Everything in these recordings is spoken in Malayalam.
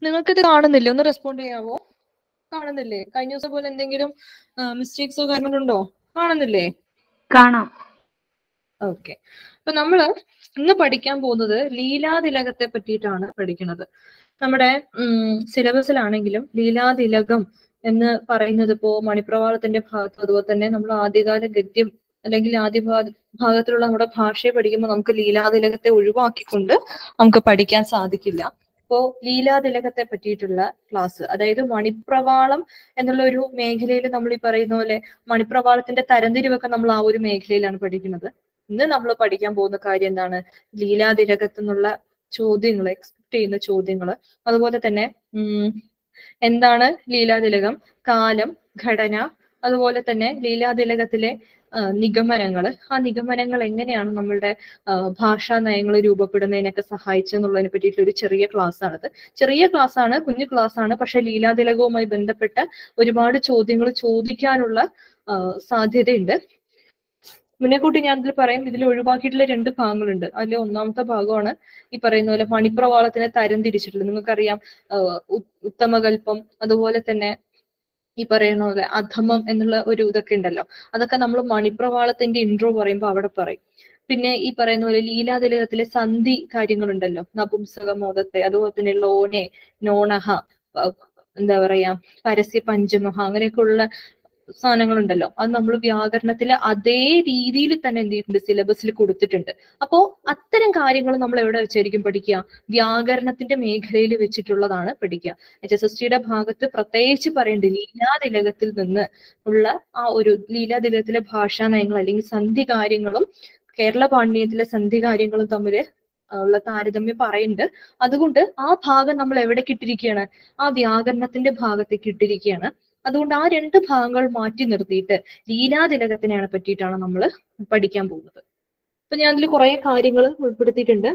നിങ്ങൾക്കിത് കാണുന്നില്ലേ ഒന്ന് റെസ്പോണ്ട് ചെയ്യാവോ കാണുന്നില്ലേ കഴിഞ്ഞ ദിവസം പോലെ എന്തെങ്കിലും മിസ്റ്റേക്സോ കാര്യങ്ങളുണ്ടോ കാണുന്നില്ലേ കാണാം ഓക്കെ അപ്പൊ നമ്മള് ഇന്ന് പഠിക്കാൻ പോകുന്നത് ലീലാതിലകത്തെ പറ്റിയിട്ടാണ് പഠിക്കുന്നത് നമ്മുടെ സിലബസിലാണെങ്കിലും ലീലാതിലകം എന്ന് പറയുന്നത് ഇപ്പോ മണിപ്രവാളത്തിന്റെ ഭാഗത്ത് അതുപോലെ തന്നെ നമ്മൾ ആദ്യകാല ഗദ്യം അല്ലെങ്കിൽ ആദ്യ ഭാഗ- ഭാഗത്തിലുള്ള നമ്മുടെ ഭാഷയെ പഠിക്കുമ്പോൾ നമുക്ക് ലീലാതിലകത്തെ ഒഴിവാക്കിക്കൊണ്ട് നമുക്ക് പഠിക്കാൻ സാധിക്കില്ല അപ്പോ ലീലാതിലകത്തെ പറ്റിയിട്ടുള്ള ക്ലാസ് അതായത് മണിപ്രവാളം എന്നുള്ള ഒരു മേഖലയിൽ നമ്മൾ ഈ പറയുന്ന പോലെ മണിപ്രവാളത്തിന്റെ തരംതിരിവൊക്കെ നമ്മൾ ആ ഒരു മേഖലയിലാണ് പഠിക്കുന്നത് ഇന്ന് നമ്മൾ പഠിക്കാൻ പോകുന്ന കാര്യം എന്താണ് ലീലാതിലകത്തു നിന്നുള്ള ചോദ്യങ്ങൾ എക്സ്പെക്ട് ചെയ്യുന്ന ചോദ്യങ്ങൾ അതുപോലെ തന്നെ ഉം എന്താണ് ലീലാതിലകം കാലം ഘടന അതുപോലെ തന്നെ ലീലാതിലകത്തിലെ ആ, നിഗമനങ്ങൾ ആ നിഗമനങ്ങൾ എങ്ങനെയാണ് നമ്മളുടെ ആ, ഭാഷാ നയങ്ങൾ രൂപപ്പെടുന്നതിനൊക്കെ സഹായിച്ചെന്നുള്ളതിനെ പറ്റിയിട്ടുള്ള ഒരു ചെറിയ ക്ലാസ് ആണത് ചെറിയ ക്ലാസ് ആണ് കുഞ്ഞു ക്ലാസ് ആണ് പക്ഷെ ലീലാതിലകവുമായി ബന്ധപ്പെട്ട ഒരുപാട് ചോദ്യങ്ങൾ ചോദിക്കാനുള്ള ആ, സാധ്യതയുണ്ട് മുന്നേക്കൂട്ടി ഞാൻ ഇതിൽ പറയും ഇതിൽ ഒഴിവാക്കിയിട്ടുള്ള രണ്ട് ഭാഗങ്ങളുണ്ട് അതിലെ ഒന്നാമത്തെ ഭാഗമാണ് ഈ പറയുന്ന പോലെ മണിപ്രവാളത്തിനെ തരം തിരിച്ചിട്ടുള്ളത് നിങ്ങൾക്കറിയാം ആഹ് ഉ- ഉത്തമകൽപ്പം അതുപോലെ തന്നെ ഈ പറയുന്ന പോലെ അധമം എന്നുള്ള ഒരു ഇതൊക്കെ ഉണ്ടല്ലോ അതൊക്കെ നമ്മൾ മണിപ്രവാളത്തിന്റെ ഇൻട്രോ പറയുമ്പോൾ അവിടെ പറയും പിന്നെ ഈ പറയുന്ന പോലെ ലീലാതിലകത്തിലെ സന്ധി കാര്യങ്ങളുണ്ടല്ലോ നപുംസകമോദത്തെ അതുപോലെ തന്നെ ലോനെ നോണഹ അഹ് എന്താ പറയാ പരസ്യ പഞ്ചമഹ അങ്ങനെയൊക്കെയുള്ള സാധനങ്ങളുണ്ടല്ലോ അത് നമ്മൾ വ്യാകരണത്തിലെ അതേ രീതിയിൽ തന്നെ എന്ത് ചെയ്തിട്ടുണ്ട് സിലബസിൽ കൊടുത്തിട്ടുണ്ട് അപ്പോ അത്തരം കാര്യങ്ങൾ നമ്മൾ എവിടെ വെച്ചായിരിക്കും പഠിക്കുക വ്യാകരണത്തിന്റെ മേഖലയിൽ വെച്ചിട്ടുള്ളതാണ് പഠിക്കുക എച്ച് എസ് എസ് ടിയുടെ ഭാഗത്ത് പ്രത്യേകിച്ച് പറയേണ്ടത് ലീലാതിലകത്തിൽ നിന്ന് ഉള്ള ആ ഒരു ലീലാതിലകത്തിലെ ഭാഷാ നയങ്ങൾ അല്ലെങ്കിൽ സന്ധി കാര്യങ്ങളും കേരള പാണ്ഡ്യത്തിലെ സന്ധി കാര്യങ്ങളും തമ്മിൽ ഉള്ള താരതമ്യം പറയുന്നുണ്ട് അതുകൊണ്ട് ആ ഭാഗം നമ്മൾ എവിടെ കിട്ടിരിക്കുകയാണ് ആ വ്യാകരണത്തിന്റെ ഭാഗത്തേക്ക് ഇട്ടിരിക്കുകയാണ് അതുകൊണ്ട് ആ രണ്ട് ഭാഗങ്ങൾ മാറ്റി നിർത്തിയിട്ട് ലീലാതിലകത്തിനെയാണ് പറ്റിയിട്ടാണ് നമ്മൾ പഠിക്കാൻ പോകുന്നത് അപ്പൊ ഞാൻ അതിൽ കുറെ കാര്യങ്ങൾ ഉൾപ്പെടുത്തിയിട്ടുണ്ട്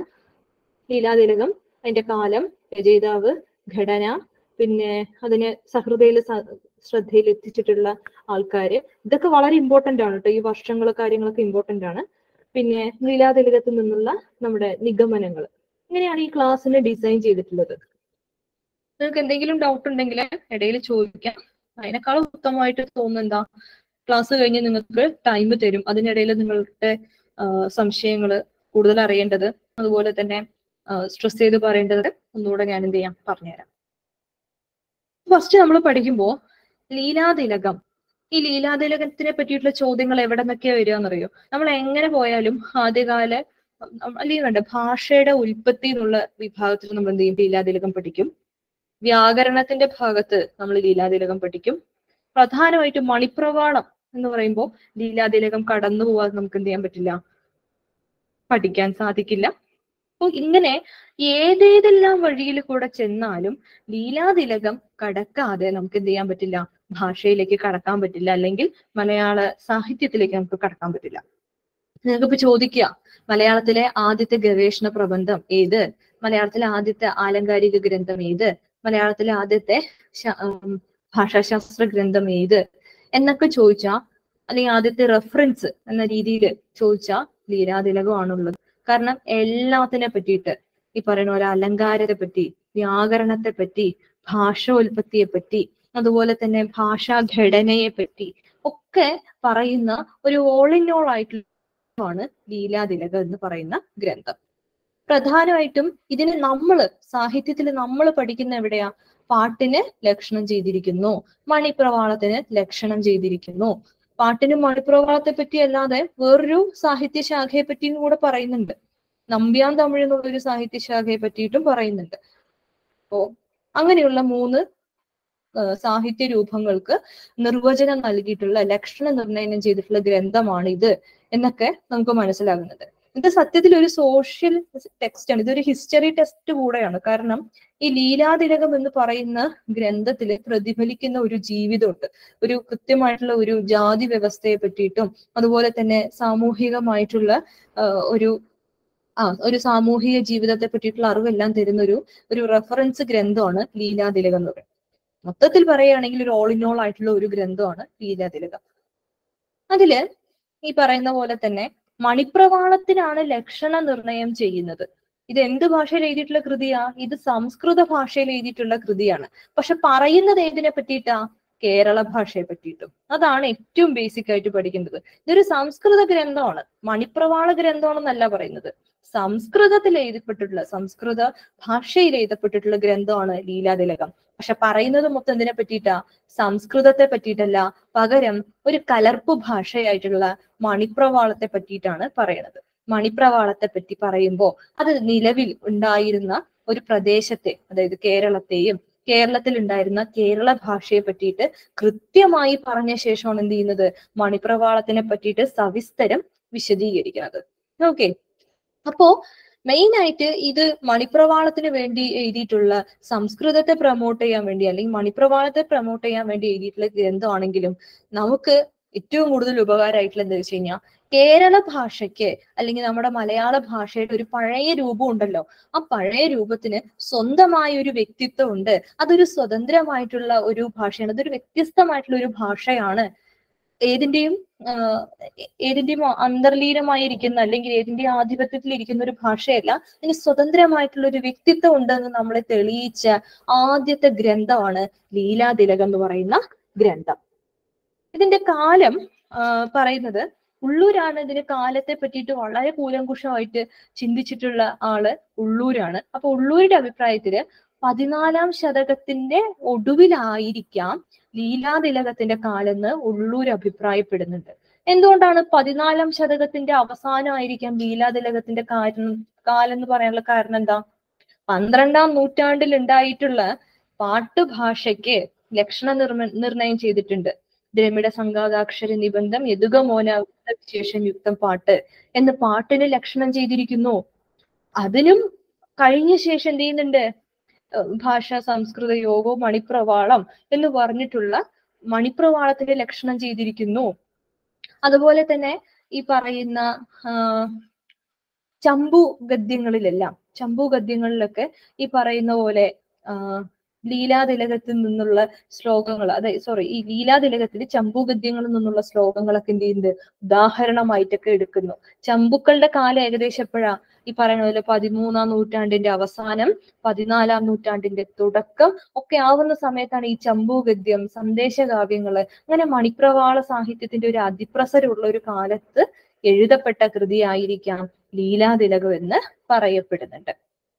ലീലാതിലകം അതിന്റെ കാലം രചയിതാവ് ഘടന പിന്നെ അതിനെ സഹൃദയിൽ ശ്രദ്ധയിൽ എത്തിച്ചിട്ടുള്ള ആൾക്കാര് ഇതൊക്കെ വളരെ ഇമ്പോർട്ടന്റ് ആണ് കേട്ടോ ഈ വർഷങ്ങൾ കാര്യങ്ങളൊക്കെ ഇമ്പോർട്ടന്റ് ആണ് പിന്നെ ലീലാതിലകത്തിൽ നിന്നുള്ള നമ്മുടെ നിഗമനങ്ങൾ ഇങ്ങനെയാണ് ഈ ക്ലാസ്സിനെ ഡിസൈൻ ചെയ്തിട്ടുള്ളത് നിങ്ങൾക്ക് എന്തെങ്കിലും ഡൗട്ട് ഉണ്ടെങ്കിൽ ഇടയിൽ ചോദിക്കാം അതിനേക്കാൾ ഉത്തമമായിട്ട് തോന്നുന്നത് എന്താ ക്ലാസ് കഴിഞ്ഞ് നിങ്ങൾക്ക് ടൈം തരും അതിനിടയിൽ നിങ്ങളുടെ സംശയങ്ങൾ കൂടുതൽ അറിയേണ്ടത് അതുപോലെ തന്നെ സ്ട്രെസ് ചെയ്ത് പറയേണ്ടത് ഒന്നുകൂടെ ഞാൻ എന്ത് ചെയ്യാം പറഞ്ഞുതരാം ഫസ്റ്റ് നമ്മൾ പഠിക്കുമ്പോൾ ലീലാതിലകം ഈ ലീലാതിലകത്തിനെ പറ്റിയിട്ടുള്ള ചോദ്യങ്ങൾ എവിടെ നിന്നൊക്കെയാ വരിക എന്നറിയോ നമ്മൾ എങ്ങനെ പോയാലും ആദ്യകാല ഉം, അല്ലെങ്കിൽ വേണ്ട ഭാഷയുടെ ഉൽപ്പത്തി എന്നുള്ള വിഭാഗത്തിൽ നമ്മൾ എന്ത് ചെയ്യും ലീലാതിലകം പഠിക്കും വ്യാകരണത്തിന്റെ ഭാഗത്ത് നമ്മൾ ലീലാതിലകം പഠിക്കും പ്രധാനമായിട്ടും മണിപ്രവാളം എന്ന് പറയുമ്പോൾ ലീലാതിലകം കടന്നു പോവാതെ നമുക്ക് എന്ത് ചെയ്യാൻ പറ്റില്ല പഠിക്കാൻ സാധിക്കില്ല അപ്പൊ ഇങ്ങനെ ഏതേതെല്ലാം വഴിയിൽ കൂടെ ചെന്നാലും ലീലാതിലകം കടക്കാതെ നമുക്ക് എന്ത് ചെയ്യാൻ പറ്റില്ല ഭാഷയിലേക്ക് കടക്കാൻ പറ്റില്ല അല്ലെങ്കിൽ മലയാള സാഹിത്യത്തിലേക്ക് നമുക്ക് കടക്കാൻ പറ്റില്ല നിങ്ങൾക്കിപ്പോ ചോദിക്കുക മലയാളത്തിലെ ആദ്യത്തെ ഗവേഷണ പ്രബന്ധം ഏത് മലയാളത്തിലെ ആദ്യത്തെ ആലങ്കാരിക ഗ്രന്ഥം ഏത് മലയാളത്തിലെ ആദ്യത്തെ ശ- ഉം, ഭാഷാശാസ്ത്ര ഗ്രന്ഥം ഏത് എന്നൊക്കെ ചോദിച്ചാ അല്ലെങ്കിൽ ആദ്യത്തെ റെഫറൻസ് എന്ന രീതിയിൽ ചോദിച്ചാ ലീലാതിലകമാണുള്ളത് കാരണം എല്ലാത്തിനെ പറ്റിയിട്ട് ഈ പറയുന്ന പോലെ അലങ്കാരത്തെ പറ്റി വ്യാകരണത്തെ പറ്റി ഭാഷോൽപത്തിയെ പറ്റി അതുപോലെ തന്നെ ഭാഷാഘടനയെ പറ്റി ഒക്കെ പറയുന്ന ഒരു ഓൾ ഇൻ ഓൾ ആയിട്ടുള്ളതാണ് ലീലാതിലകം എന്ന് പറയുന്ന ഗ്രന്ഥം പ്രധാനമായിട്ടും ഇതിന് നമ്മള് സാഹിത്യത്തിൽ നമ്മൾ പഠിക്കുന്ന എവിടെയാ പാട്ടിന് ലക്ഷണം ചെയ്തിരിക്കുന്നു മണിപ്രവാളത്തിന് ലക്ഷണം ചെയ്തിരിക്കുന്നു പാട്ടിനും മണിപ്രവാളത്തെ പറ്റി അല്ലാതെ വേറൊരു സാഹിത്യ ശാഖയെ പറ്റിയും കൂടെ പറയുന്നുണ്ട് നമ്പ്യാൻ തമിഴ് എന്നുള്ളൊരു സാഹിത്യ ശാഖയെ പറ്റിയിട്ടും പറയുന്നുണ്ട് അപ്പോ അങ്ങനെയുള്ള മൂന്ന് ആ, സാഹിത്യ രൂപങ്ങൾക്ക് നിർവചനം നൽകിയിട്ടുള്ള ലക്ഷണ നിർണ്ണയം ചെയ്തിട്ടുള്ള ഗ്രന്ഥമാണ് ഇത് എന്നൊക്കെ നമുക്ക് മനസ്സിലാകുന്നത് ഇത് സത്യത്തിൽ ഒരു സോഷ്യൽ ടെക്സ്റ്റ് ആണ് ഇതൊരു ഹിസ്റ്ററി ടെസ്റ്റ് കൂടെയാണ് കാരണം ഈ ലീലാതിലകം എന്ന് പറയുന്ന ഗ്രന്ഥത്തിൽ പ്രതിഫലിക്കുന്ന ഒരു ജീവിതമുണ്ട് ഒരു കൃത്യമായിട്ടുള്ള ഒരു ജാതി വ്യവസ്ഥയെ പറ്റിയിട്ടും അതുപോലെ തന്നെ സാമൂഹികമായിട്ടുള്ള ആ, ഒരു ആ ഒരു സാമൂഹിക ജീവിതത്തെ പറ്റിയിട്ടുള്ള അറിവെല്ലാം തരുന്ന ഒരു ഒരു റെഫറൻസ് ഗ്രന്ഥമാണ് ലീലാതിലകം എന്ന് പറയുന്നത് മൊത്തത്തിൽ പറയുകയാണെങ്കിൽ ഒരു ഓൾ ഇൻ ഓൾ ആയിട്ടുള്ള ഒരു ഗ്രന്ഥമാണ് ലീലാതിലകം അതില് ഈ പറയുന്ന പോലെ തന്നെ മണിപ്രവാളത്തിനാണ് ലക്ഷണ നിർണയം ചെയ്യുന്നത് ഇത് എന്ത് ഭാഷയിൽ എഴുതിയിട്ടുള്ള കൃതിയാ ഇത് സംസ്കൃത ഭാഷയിൽ എഴുതിയിട്ടുള്ള കൃതിയാണ് പക്ഷെ പറയുന്നത് ഏതിനെ പറ്റിയിട്ടാ കേരള ഭാഷയെ പറ്റിയിട്ടും അതാണ് ഏറ്റവും ബേസിക് ആയിട്ട് പഠിക്കേണ്ടത് ഇതൊരു സംസ്കൃത ഗ്രന്ഥമാണ് മണിപ്രവാള ഗ്രന്ഥമാണെന്നല്ല പറയുന്നത് സംസ്കൃതത്തിൽ എഴുതപ്പെട്ടിട്ടുള്ള സംസ്കൃത ഭാഷയിൽ എഴുതപ്പെട്ടിട്ടുള്ള ഗ്രന്ഥമാണ് ലീലാതിലകം പക്ഷെ പറയുന്നത് മൊത്തം എന്തിനെ പറ്റിയിട്ടാ സംസ്കൃതത്തെ പറ്റിയിട്ടല്ല പകരം ഒരു കലർപ്പ് ഭാഷയായിട്ടുള്ള മണിപ്രവാളത്തെ പറ്റിയിട്ടാണ് പറയുന്നത് മണിപ്രവാളത്തെ പറ്റി പറയുമ്പോൾ അത് നിലവിൽ ഉണ്ടായിരുന്ന ഒരു പ്രദേശത്തെ അതായത് കേരളത്തെയും കേരളത്തിൽ ഉണ്ടായിരുന്ന കേരള ഭാഷയെ പറ്റിയിട്ട് കൃത്യമായി പറഞ്ഞ ശേഷമാണ് എന്ത് ചെയ്യുന്നത് മണിപ്രവാളത്തിനെ പറ്റിയിട്ട് സവിസ്തരം വിശദീകരിക്കുന്നത് ഓക്കെ അപ്പോ മെയിൻ ആയിട്ട് ഇത് മണിപ്രവാളത്തിന് വേണ്ടി എഴുതിയിട്ടുള്ള സംസ്കൃതത്തെ പ്രൊമോട്ട് ചെയ്യാൻ വേണ്ടി അല്ലെങ്കിൽ മണിപ്രവാളത്തെ പ്രൊമോട്ട് ചെയ്യാൻ വേണ്ടി എഴുതിയിട്ടുള്ള ഗ്രന്ഥമാണെങ്കിലും നമുക്ക് ഏറ്റവും കൂടുതൽ ഉപകാരമായിട്ടുള്ള എന്താ വെച്ച് കഴിഞ്ഞാൽ കേരള ഭാഷയ്ക്ക് അല്ലെങ്കിൽ നമ്മുടെ മലയാള ഭാഷയുടെ ഒരു പഴയ രൂപം ഉണ്ടല്ലോ ആ പഴയ രൂപത്തിന് സ്വന്തമായ ഒരു വ്യക്തിത്വം ഉണ്ട് അതൊരു സ്വതന്ത്രമായിട്ടുള്ള ഒരു ഭാഷയാണ് അതൊരു വ്യത്യസ്തമായിട്ടുള്ള ഒരു ഭാഷയാണ് ഏതിന്റെയും ആഹ് ഏതിന്റെയും അന്തർലീനമായിരിക്കുന്ന അല്ലെങ്കിൽ ഏതിന്റെയും ആധിപത്യത്തിൽ ഇരിക്കുന്ന ഒരു ഭാഷയല്ല അതിന് സ്വതന്ത്രമായിട്ടുള്ള ഒരു വ്യക്തിത്വം ഉണ്ടെന്ന് നമ്മളെ തെളിയിച്ച ആദ്യത്തെ ഗ്രന്ഥമാണ് ലീലാതിലകം എന്ന് പറയുന്ന ഗ്രന്ഥം ഇതിന്റെ കാലം ആഹ് പറയുന്നത് ഉള്ളൂരാണ് ഇതിന്റെ കാലത്തെ പറ്റിയിട്ട് വളരെ കൂലങ്കുഷമായിട്ട് ചിന്തിച്ചിട്ടുള്ള ആള് ഉള്ളൂരാണ് അപ്പൊ ഉള്ളൂരിന്റെ അഭിപ്രായത്തില് പതിനാലാം ശതകത്തിന്റെ ഒടുവിലായിരിക്കാം ലീലാതിലകത്തിന്റെ കാലെന്ന് ഉള്ളൂർ അഭിപ്രായപ്പെടുന്നുണ്ട് എന്തുകൊണ്ടാണ് പതിനാലാം ശതകത്തിന്റെ അവസാനമായിരിക്കാം ലീലാതിലകത്തിന്റെ കാരണം കാലെന്ന് പറയാനുള്ള കാരണം എന്താ പന്ത്രണ്ടാം നൂറ്റാണ്ടിൽ ഉണ്ടായിട്ടുള്ള പാട്ടുഭാഷയ്ക്ക് ലക്ഷണ നിർമ്മ നിർണയം ചെയ്തിട്ടുണ്ട് ദ്രമിഡ സംഘാതാക്ഷര നിബന്ധം യതുകമോന വിശേഷം യുക്തം പാട്ട് എന്ന് പാട്ടിന് ലക്ഷണം ചെയ്തിരിക്കുന്നു അതിനും കഴിഞ്ഞ ശേഷം എന്ത് ചെയ്യുന്നുണ്ട് ഏഹ് ഭാഷ സംസ്കൃത യോഗോ മണിപ്രവാളം എന്ന് പറഞ്ഞിട്ടുള്ള മണിപ്രവാളത്തിന്റെ ലക്ഷണം ചെയ്തിരിക്കുന്നു അതുപോലെ തന്നെ ഈ പറയുന്ന ആ, ചമ്പു ഗദ്യങ്ങളിലെല്ലാം ചമ്പു ഗദ്യങ്ങളിലൊക്കെ ഈ പറയുന്ന പോലെ ആ, ലീലാതിലകത്തിൽ നിന്നുള്ള ശ്ലോകങ്ങൾ അതായത് സോറി ഈ ലീലാതിലകത്തിൽ ചമ്പു ഗദ്യങ്ങളിൽ നിന്നുള്ള ശ്ലോകങ്ങളൊക്കെ എന്ത് ചെയ്യുന്നുണ്ട് ഉദാഹരണമായിട്ടൊക്കെ എടുക്കുന്നു ചമ്പുക്കളുടെ കാലം ഏകദേശം എപ്പോഴാ ഈ പറയുന്ന പോലെ പതിമൂന്നാം നൂറ്റാണ്ടിന്റെ അവസാനം പതിനാലാം നൂറ്റാണ്ടിന്റെ തുടക്കം ഒക്കെ ആവുന്ന സമയത്താണ് ഈ ചമ്പു ഗദ്യം സന്ദേശകാവ്യങ്ങള് അങ്ങനെ മണിപ്രവാള സാഹിത്യത്തിന്റെ ഒരു അതിപ്രസരമുള്ള ഒരു കാലത്ത് എഴുതപ്പെട്ട കൃതിയായിരിക്കാം ലീലാതിലകം എന്ന് പറയപ്പെടുന്നുണ്ട്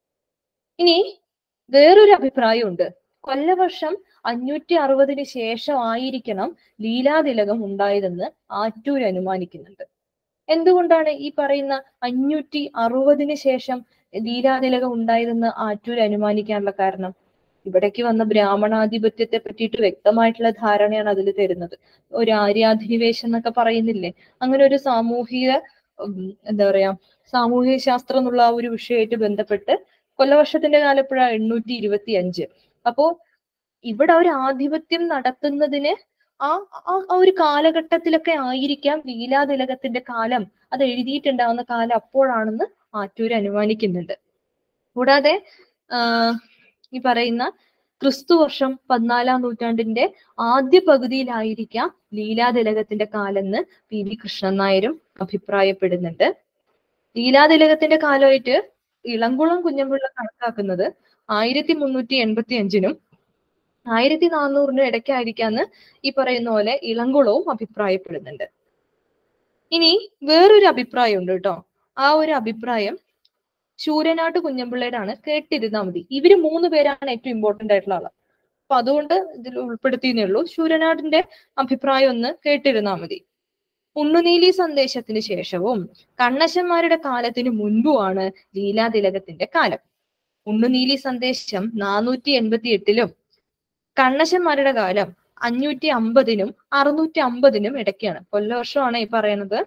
ഇനി വേറൊരു അഭിപ്രായമുണ്ട് കൊല്ലവർഷം അഞ്ഞൂറ്റി അറുപതിന് ശേഷം ആയിരിക്കണം ലീലാതിലകം ഉണ്ടായതെന്ന് ആറ്റൂർ അനുമാനിക്കുന്നുണ്ട് എന്തുകൊണ്ടാണ് ഈ പറയുന്ന അഞ്ഞൂറ്റി അറുപതിന് ശേഷം ലീലാതിലകം ഉണ്ടായതെന്ന് ആറ്റൂർ അനുമാനിക്കാനുള്ള കാരണം ഇവിടേക്ക് വന്ന ബ്രാഹ്മണാധിപത്യത്തെ പറ്റിയിട്ട് വ്യക്തമായിട്ടുള്ള ധാരണയാണ് അതിൽ തരുന്നത് ഒരു ആര്യാധിനിവേശം എന്നൊക്കെ പറയുന്നില്ലേ അങ്ങനെ ഒരു സാമൂഹിക ഉം, എന്താ പറയാ സാമൂഹിക ശാസ്ത്രം എന്നുള്ള ആ ഒരു വിഷയമായിട്ട് ബന്ധപ്പെട്ട് കൊല്ലവർഷത്തിന്റെ കാലം എപ്പോഴാ എണ്ണൂറ്റി ഇരുപത്തി അഞ്ച് അപ്പോ ഇവിടെ ഒരു ആധിപത്യം നടത്തുന്നതിന് ആ ആ ആ ഒരു കാലഘട്ടത്തിലൊക്കെ ആയിരിക്കാം ലീലാതിലകത്തിന്റെ കാലം അത് എഴുതിയിട്ടുണ്ടാവുന്ന കാലം അപ്പോഴാണെന്ന് ആറ്റൂർ അനുമാനിക്കുന്നുണ്ട് കൂടാതെ ആഹ് ഈ പറയുന്ന ക്രിസ്തു വർഷം പതിനാലാം നൂറ്റാണ്ടിന്റെ ആദ്യ പകുതിയിലായിരിക്കാം ലീലാതിലകത്തിന്റെ കാലെന്ന് പി വി കൃഷ്ണൻ നായരും അഭിപ്രായപ്പെടുന്നുണ്ട് ലീലാതിലകത്തിന്റെ കാലമായിട്ട് ഇളംകുളം കുഞ്ഞമ്പിള്ള കണക്കാക്കുന്നത് ആയിരത്തി മുന്നൂറ്റി എൺപത്തി അഞ്ചിനും ആയിരത്തി നാനൂറിനും ഇടയ്ക്കായിരിക്കാന്ന് ഈ പറയുന്ന പോലെ ഇളംകുളവും അഭിപ്രായപ്പെടുന്നുണ്ട് ഇനി വേറൊരു അഭിപ്രായം ഉണ്ട് കേട്ടോ ആ ഒരു അഭിപ്രായം ശൂരനാട്ട് കുഞ്ഞമ്പിള്ളയുടെയാണ് കേട്ടിരുന്നാ മതി ഇവര് മൂന്ന് പേരാണ് ഏറ്റവും ഇമ്പോർട്ടന്റ് ആയിട്ടുള്ള ആള് അപ്പൊ അതുകൊണ്ട് ഇതിൽ ഉൾപ്പെടുത്തിയെന്നേ ഉള്ളൂ ശൂരനാടിന്റെ അഭിപ്രായം ഒന്ന് കേട്ടിരുന്നാ മതി ഉണ്ണുനീലി സന്ദേശത്തിന് ശേഷവും കണ്ണശന്മാരുടെ കാലത്തിന് മുൻപുമാണ് ലീലാതിലകത്തിന്റെ കാലം ഉണ്ണുനീലി സന്ദേശം നാനൂറ്റി എൺപത്തി എട്ടിലും കണ്ണശന്മാരുടെ കാലം അഞ്ഞൂറ്റി അമ്പതിനും അറുന്നൂറ്റി അമ്പതിനും ഇടയ്ക്കാണ് കൊല്ലവർഷമാണ് ഈ പറയുന്നത്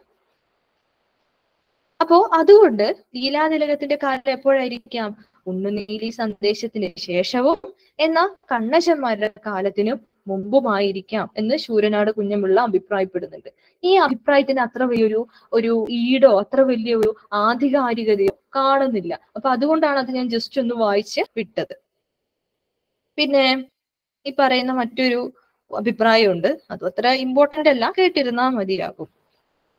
അപ്പോ അതുകൊണ്ട് ലീലാതിലകത്തിന്റെ കാലം എപ്പോഴായിരിക്കാം ഉണ്ണുനീലി സന്ദേശത്തിന് ശേഷവും എന്നാൽ കണ്ണശന്മാരുടെ കാലത്തിനും മുമ്പുമായിരിക്കാം എന്ന് ശൂരനാട് കുഞ്ഞമ്പിള്ള അഭിപ്രായപ്പെടുന്നുണ്ട് ഈ അഭിപ്രായത്തിന് അത്ര വലിയൊരു ഒരു ഈടോ അത്ര വലിയ ഒരു ആധികാരികതയോ കാണുന്നില്ല അപ്പൊ അതുകൊണ്ടാണ് അത് ഞാൻ ജസ്റ്റ് ഒന്ന് വായിച്ച് വിട്ടത് പിന്നെ ഈ പറയുന്ന മറ്റൊരു അഭിപ്രായമുണ്ട് അതും അത്ര ഇമ്പോർട്ടന്റ് അല്ല കേട്ടിരുന്നാൽ മതിയാകും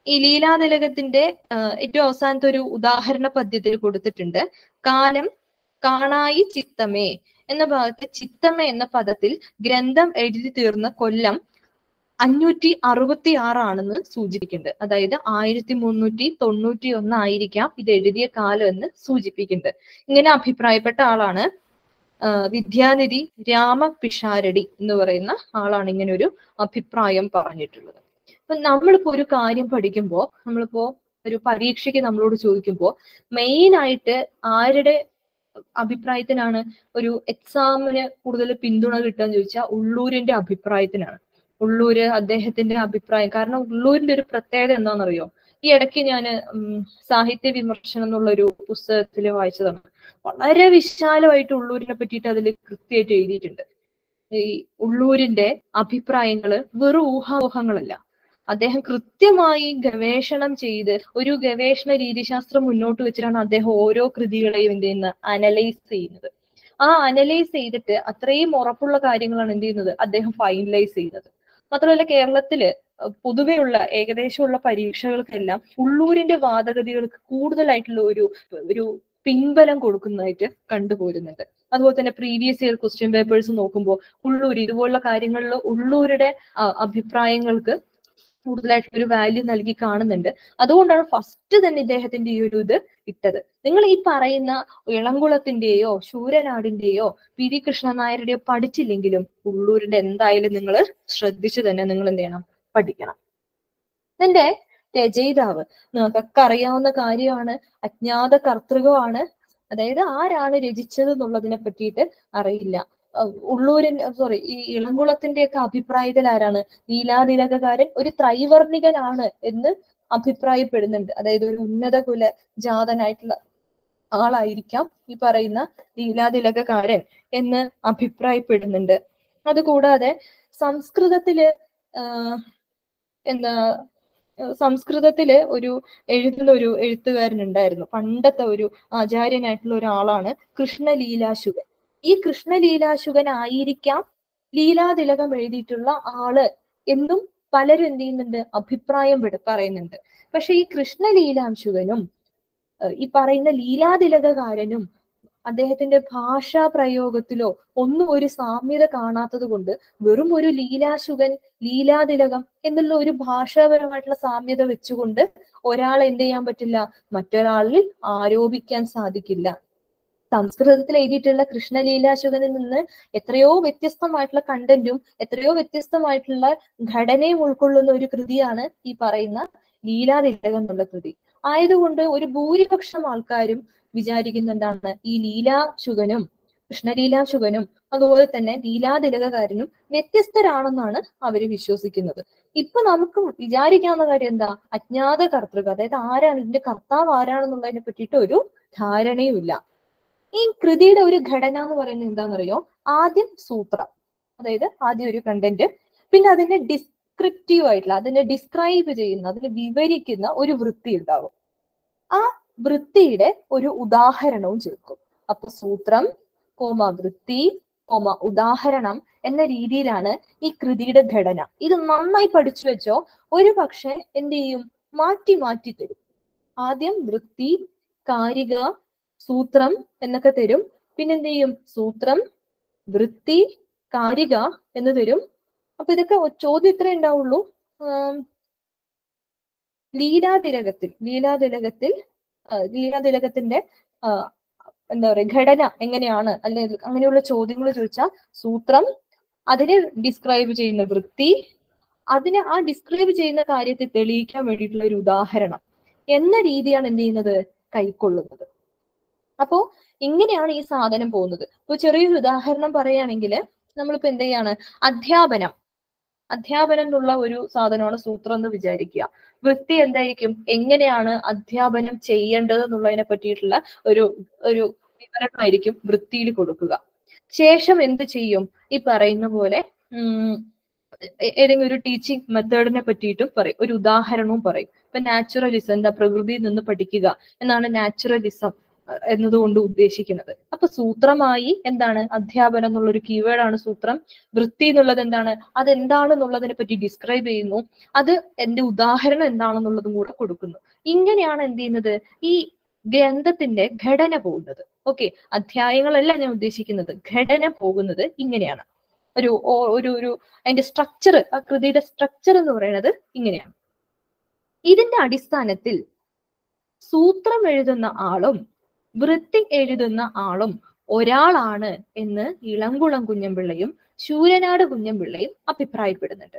ഈ ലീലാതിലകത്തിന്റെ ആ, ഏറ്റവും അവസാനത്തെ ഒരു ഉദാഹരണ പദ്യത്തിൽ കൊടുത്തിട്ടുണ്ട് കാലം കാണായി ചിത്തമേ എന്ന ഭാഗത്ത് ചിത്തമേ എന്ന പദത്തിൽ ഗ്രന്ഥം എഴുതി തീർന്ന കൊല്ലം അഞ്ഞൂറ്റി അറുപത്തി ആറാണെന്ന് സൂചിപ്പിക്കുന്നുണ്ട് അതായത് ആയിരത്തി മുന്നൂറ്റി തൊണ്ണൂറ്റി ഒന്നായിരിക്കാം ഇത് എഴുതിയ കാലം എന്ന് സൂചിപ്പിക്കുന്നുണ്ട് ഇങ്ങനെ അഭിപ്രായപ്പെട്ട ആളാണ് ആ, വിദ്യാനിധി രാമപിഷാരടി എന്ന് പറയുന്ന ആളാണ് ഇങ്ങനെ ഒരു അഭിപ്രായം പറഞ്ഞിട്ടുള്ളത് അപ്പൊ നമ്മളിപ്പോ ഒരു കാര്യം പഠിക്കുമ്പോ നമ്മളിപ്പോ ഒരു പരീക്ഷയ്ക്ക് നമ്മളോട് ചോദിക്കുമ്പോ മെയിൻ ആയിട്ട് ആരുടെ അഭിപ്രായത്തിനാണ് ഒരു എക്സാമിന് കൂടുതൽ പിന്തുണ കിട്ടുക ചോദിച്ചാൽ ഉള്ളൂരിന്റെ അഭിപ്രായത്തിനാണ് ഉള്ളൂര് അദ്ദേഹത്തിന്റെ അഭിപ്രായം കാരണം ഉള്ളൂരിന്റെ ഒരു പ്രത്യേകത എന്താണെന്നറിയോ ഈ ഇടയ്ക്ക് ഞാൻ സാഹിത്യ വിമർശനം എന്നുള്ള ഒരു പുസ്തകത്തിൽ വായിച്ചതാണ് വളരെ വിശാലമായിട്ട് ഉള്ളൂരിനെ പറ്റിയിട്ട് അതിൽ കൃത്യമായിട്ട് എഴുതിയിട്ടുണ്ട് ഈ ഉള്ളൂരിന്റെ അഭിപ്രായങ്ങള് വെറും ഊഹാപോഹങ്ങളല്ല അദ്ദേഹം കൃത്യമായി ഗവേഷണം ചെയ്ത് ഒരു ഗവേഷണ രീതിശാസ്ത്രം മുന്നോട്ട് വെച്ചിട്ടാണ് അദ്ദേഹം ഓരോ കൃതികളെയും എന്ത് ചെയ്യുന്നത് അനലൈസ് ചെയ്യുന്നത് ആ അനലൈസ് ചെയ്തിട്ട് അത്രയും ഉറപ്പുള്ള കാര്യങ്ങളാണ് എന്ത് ചെയ്യുന്നത് അദ്ദേഹം ഫൈനലൈസ് ചെയ്യുന്നത് മാത്രമല്ല കേരളത്തില് അഹ് പൊതുവെയുള്ള ഏകദേശമുള്ള പരീക്ഷകൾക്കെല്ലാം ഉള്ളൂരിന്റെ വാദഗതികൾക്ക് കൂടുതലായിട്ടുള്ള ഒരു ഒരു പിൻബലം കൊടുക്കുന്നതായിട്ട് കണ്ടുപോരുന്നുണ്ട് അതുപോലെ തന്നെ പ്രീവിയസ് ഇയർ ക്വസ്റ്റ്യൻ പേപ്പേഴ്സ് നോക്കുമ്പോൾ ഉള്ളൂർ ഇതുപോലുള്ള കാര്യങ്ങളിൽ ഉള്ളൂരുടെ അഹ് അഭിപ്രായങ്ങൾക്ക് കൂടുതലായിട്ട് ഒരു വാല്യൂ നൽകി കാണുന്നുണ്ട് അതുകൊണ്ടാണ് ഫസ്റ്റ് തന്നെ ഇദ്ദേഹത്തിന്റെ ഈ ഒരു ഇത് ഇട്ടത് നിങ്ങൾ ഈ പറയുന്ന ഇളംകുളത്തിന്റെയോ ശൂരനാടിന്റെയോ പി വി കൃഷ്ണൻ നായരുടെയോ പഠിച്ചില്ലെങ്കിലും ഉള്ളൂരിന്റെ എന്തായാലും നിങ്ങൾ ശ്രദ്ധിച്ചു തന്നെ നിങ്ങൾ എന്ത് ചെയ്യണം പഠിക്കണം ഇതിന്റെ രചയിതാവ് നമുക്കൊക്കെ അറിയാവുന്ന കാര്യമാണ് അജ്ഞാത കർത്തൃകമാണ് അതായത് ആരാണ് രചിച്ചത് എന്നുള്ളതിനെ പറ്റിയിട്ട് അറിയില്ല അഹ് ഉള്ളൂരിൻ സോറി ഈ ഇളംകുളത്തിന്റെ ഒക്കെ അഭിപ്രായത്തിൽ ആരാണ് ലീലാതിലകകാരൻ ഒരു ത്രൈവർണികനാണ് എന്ന് അഭിപ്രായപ്പെടുന്നുണ്ട് അതായത് ഒരു ഉന്നത കുല ജാതനായിട്ടുള്ള ആളായിരിക്കാം ഈ പറയുന്ന ലീലാതിലകകാരൻ എന്ന് അഭിപ്രായപ്പെടുന്നുണ്ട് അതുകൂടാതെ സംസ്കൃതത്തില് ആഹ് എന്താ ഏഹ് സംസ്കൃതത്തില് ഒരു എഴുതുന്ന ഒരു എഴുത്തുകാരൻ ഉണ്ടായിരുന്നു പണ്ടത്തെ ഒരു ആചാര്യനായിട്ടുള്ള ഒരാളാണ് കൃഷ്ണലീലാശുകൻ ഈ കൃഷ്ണലീലാശുകൻ ആയിരിക്കാം ലീലാതിലകം എഴുതിയിട്ടുള്ള ആള് എന്നും പലരും എന്ത് ചെയ്യുന്നുണ്ട് അഭിപ്രായം പെട- പറയുന്നുണ്ട് പക്ഷെ ഈ കൃഷ്ണലീലാംശുകനും ഏഹ് ഈ പറയുന്ന ലീലാതിലകകാരനും അദ്ദേഹത്തിന്റെ ഭാഷാ പ്രയോഗത്തിലോ ഒന്നും ഒരു സാമ്യത കാണാത്തത് കൊണ്ട് വെറും ഒരു ലീലാശുകൻ ലീലാതിലകം എന്നുള്ള ഒരു ഭാഷാപരമായിട്ടുള്ള സാമ്യത വെച്ചുകൊണ്ട് ഒരാൾ എന്ത് ചെയ്യാൻ പറ്റില്ല മറ്റൊരാളിൽ ആരോപിക്കാൻ സാധിക്കില്ല സംസ്കൃതത്തിൽ എഴുതിയിട്ടുള്ള കൃഷ്ണലീലാശുകനിൽ നിന്ന് എത്രയോ വ്യത്യസ്തമായിട്ടുള്ള കണ്ടന്റും എത്രയോ വ്യത്യസ്തമായിട്ടുള്ള ഘടനയും ഉൾക്കൊള്ളുന്ന ഒരു കൃതിയാണ് ഈ പറയുന്ന ലീലാതിലകം എന്നുള്ള കൃതി ആയതുകൊണ്ട് ഒരു ഭൂരിപക്ഷം ആൾക്കാരും വിചാരിക്കുന്ന എന്താണ് ഈ ലീലാശുകനും കൃഷ്ണലീലാശുകനും അതുപോലെ തന്നെ ലീലാതിലകകാരനും വ്യത്യസ്തരാണെന്നാണ് അവര് വിശ്വസിക്കുന്നത് ഇപ്പൊ നമുക്ക് വിചാരിക്കാവുന്ന കാര്യം എന്താ അജ്ഞാത കർത്തൃക അതായത് ആരാണ് ഇതിന്റെ കർത്താവ് ആരാണെന്നുള്ളതിനെ പറ്റിയിട്ട് ഒരു ധാരണയുമില്ല ഈ കൃതിയുടെ ഒരു ഘടന എന്ന് പറയുന്നത് എന്താണെന്നറിയോ ആദ്യം സൂത്രം അതായത് ആദ്യം ഒരു കണ്ടന്റ് പിന്നെ അതിന്റെ ഡിസ്ക്രിപ്റ്റീവ് ആയിട്ടുള്ള അതിനെ ഡിസ്ക്രൈബ് ചെയ്യുന്ന അതിനെ വിവരിക്കുന്ന ഒരു വൃത്തി ഉണ്ടാവും ആ വൃത്തിയുടെ ഒരു ഉദാഹരണവും ചേർക്കും അപ്പൊ സൂത്രം കോമ വൃത്തി കോമ ഉദാഹരണം എന്ന രീതിയിലാണ് ഈ കൃതിയുടെ ഘടന ഇത് നന്നായി പഠിച്ചു വെച്ചോ ഒരു പക്ഷെ എന്ത് ചെയ്യും മാറ്റി മാറ്റി തരും ആദ്യം വൃത്തി കാരിക സൂത്രം എന്നൊക്കെ തരും പിന്നെ എന്ത് ചെയ്യും സൂത്രം വൃത്തി കാരിക എന്ന് തരും അപ്പൊ ഇതൊക്കെ ഒ- ചോദ്യം ഇത്രേ ഉണ്ടാവുള്ളൂ ആം, ലീലാതിലകത്തിൽ ലീലാതിലകത്തിൽ ആ, ലീലാതിലകത്തിന്റെ ആ, എന്താ പറയാ ഘടന എങ്ങനെയാണ് അല്ലെങ്കിൽ അങ്ങനെയുള്ള ചോദ്യങ്ങൾ ചോദിച്ചാൽ സൂത്രം അതിനെ ഡിസ്ക്രൈബ് ചെയ്യുന്ന വൃത്തി അതിനെ ആ ഡിസ്ക്രൈബ് ചെയ്യുന്ന കാര്യത്തെ തെളിയിക്കാൻ വേണ്ടിയിട്ടുള്ള ഒരു ഉദാഹരണം എന്ന രീതിയാണ് എന്ത് ചെയ്യുന്നത് കൈക്കൊള്ളുന്നത് അപ്പോ ഇങ്ങനെയാണ് ഈ സാധനം പോകുന്നത് ഇപ്പൊ ചെറിയൊരു ഉദാഹരണം പറയുകയാണെങ്കിൽ നമ്മളിപ്പോ എന്ത് ചെയ്യാണ് അധ്യാപനം അധ്യാപനം എന്നുള്ള ഒരു സാധനമാണ് സൂത്രം എന്ന് വിചാരിക്കുക വൃത്തി എന്തായിരിക്കും എങ്ങനെയാണ് അധ്യാപനം ചെയ്യേണ്ടത് എന്നുള്ളതിനെ പറ്റിയിട്ടുള്ള ഒരു ഒരു വിവരണമായിരിക്കും വൃത്തിയിൽ കൊടുക്കുക ശേഷം എന്ത് ചെയ്യും ഈ പറയുന്ന പോലെ ഉം ഏ- ഏതെങ്കിലും ഒരു ടീച്ചിങ് മെത്തേഡിനെ പറ്റിയിട്ടും പറയും ഒരു ഉദാഹരണവും പറയും ഇപ്പൊ നാച്ചുറലിസം എന്താ പ്രകൃതിയിൽ നിന്ന് പഠിക്കുക എന്നാണ് നാച്ചുറലിസം അഹ് എന്നതുകൊണ്ട് ഉദ്ദേശിക്കുന്നത് അപ്പൊ സൂത്രമായി എന്താണ് അധ്യാപനം എന്നുള്ളൊരു കീവേഡാണ് സൂത്രം വൃത്തി എന്നുള്ളത് എന്താണ് അതെന്താണെന്നുള്ളതിനെ പറ്റി ഡിസ്ക്രൈബ് ചെയ്യുന്നു അത് എന്റെ ഉദാഹരണം എന്താണെന്നുള്ളതും കൂടെ കൊടുക്കുന്നു ഇങ്ങനെയാണ് എന്ത് ചെയ്യുന്നത് ഈ ഗ്രന്ഥത്തിന്റെ ഘടന പോകുന്നത് ഓക്കെ അധ്യായങ്ങളല്ല ഞാൻ ഉദ്ദേശിക്കുന്നത് ഘടന പോകുന്നത് ഇങ്ങനെയാണ് ഒരു ഓ- ഒരു ഒരു അതിന്റെ സ്ട്രക്ചർ ആ കൃതിയുടെ സ്ട്രക്ചർ എന്ന് പറയുന്നത് ഇങ്ങനെയാണ് ഇതിന്റെ അടിസ്ഥാനത്തിൽ സൂത്രം എഴുതുന്ന ആളും വൃത്തി എഴുതുന്ന ആളും ഒരാളാണ് എന്ന് ഇളംകുളം കുഞ്ഞമ്പിള്ളയും ശൂരനാട് കുഞ്ഞമ്പിള്ളയും അഭിപ്രായപ്പെടുന്നുണ്ട്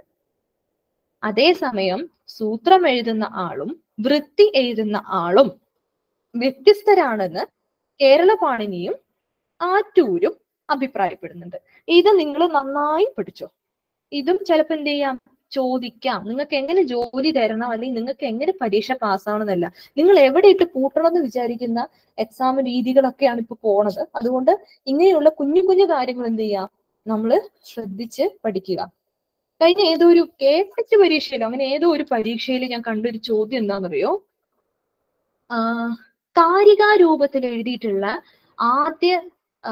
അതേസമയം സൂത്രം എഴുതുന്ന ആളും വൃത്തി എഴുതുന്ന ആളും വ്യത്യസ്തരാണെന്ന് കേരള പാണിനിയും ആറ്റൂരും അഭിപ്രായപ്പെടുന്നുണ്ട് ഇത് നിങ്ങൾ നന്നായി പഠിച്ചോ ഇതും ചിലപ്പോ എന്ത് ചെയ്യാം ചോദിക്കാം നിങ്ങൾക്ക് എങ്ങനെ ജോലി തരണം അല്ലെങ്കിൽ നിങ്ങൾക്ക് എങ്ങനെ പരീക്ഷ പാസ്സാവണമെന്നല്ല നിങ്ങൾ എവിടെ ഇട്ട് പൂട്ടണം എന്ന് വിചാരിക്കുന്ന എക്സാം രീതികളൊക്കെയാണ് ഇപ്പൊ പോണത് അതുകൊണ്ട് ഇങ്ങനെയുള്ള കുഞ്ഞു കുഞ്ഞു കാര്യങ്ങൾ എന്ത് ചെയ്യാം നമ്മൾ ശ്രദ്ധിച്ച് പഠിക്കുക കഴിഞ്ഞ ഏതോ ഒരു കേട്ടറ്റ് പരീക്ഷയിലോ അങ്ങനെ ഏതോ ഒരു പരീക്ഷയിൽ ഞാൻ കണ്ടൊരു ചോദ്യം എന്താണെന്നറിയോ ആ കാരികാരൂപത്തിൽ എഴുതിയിട്ടുള്ള ആദ്യ ആ,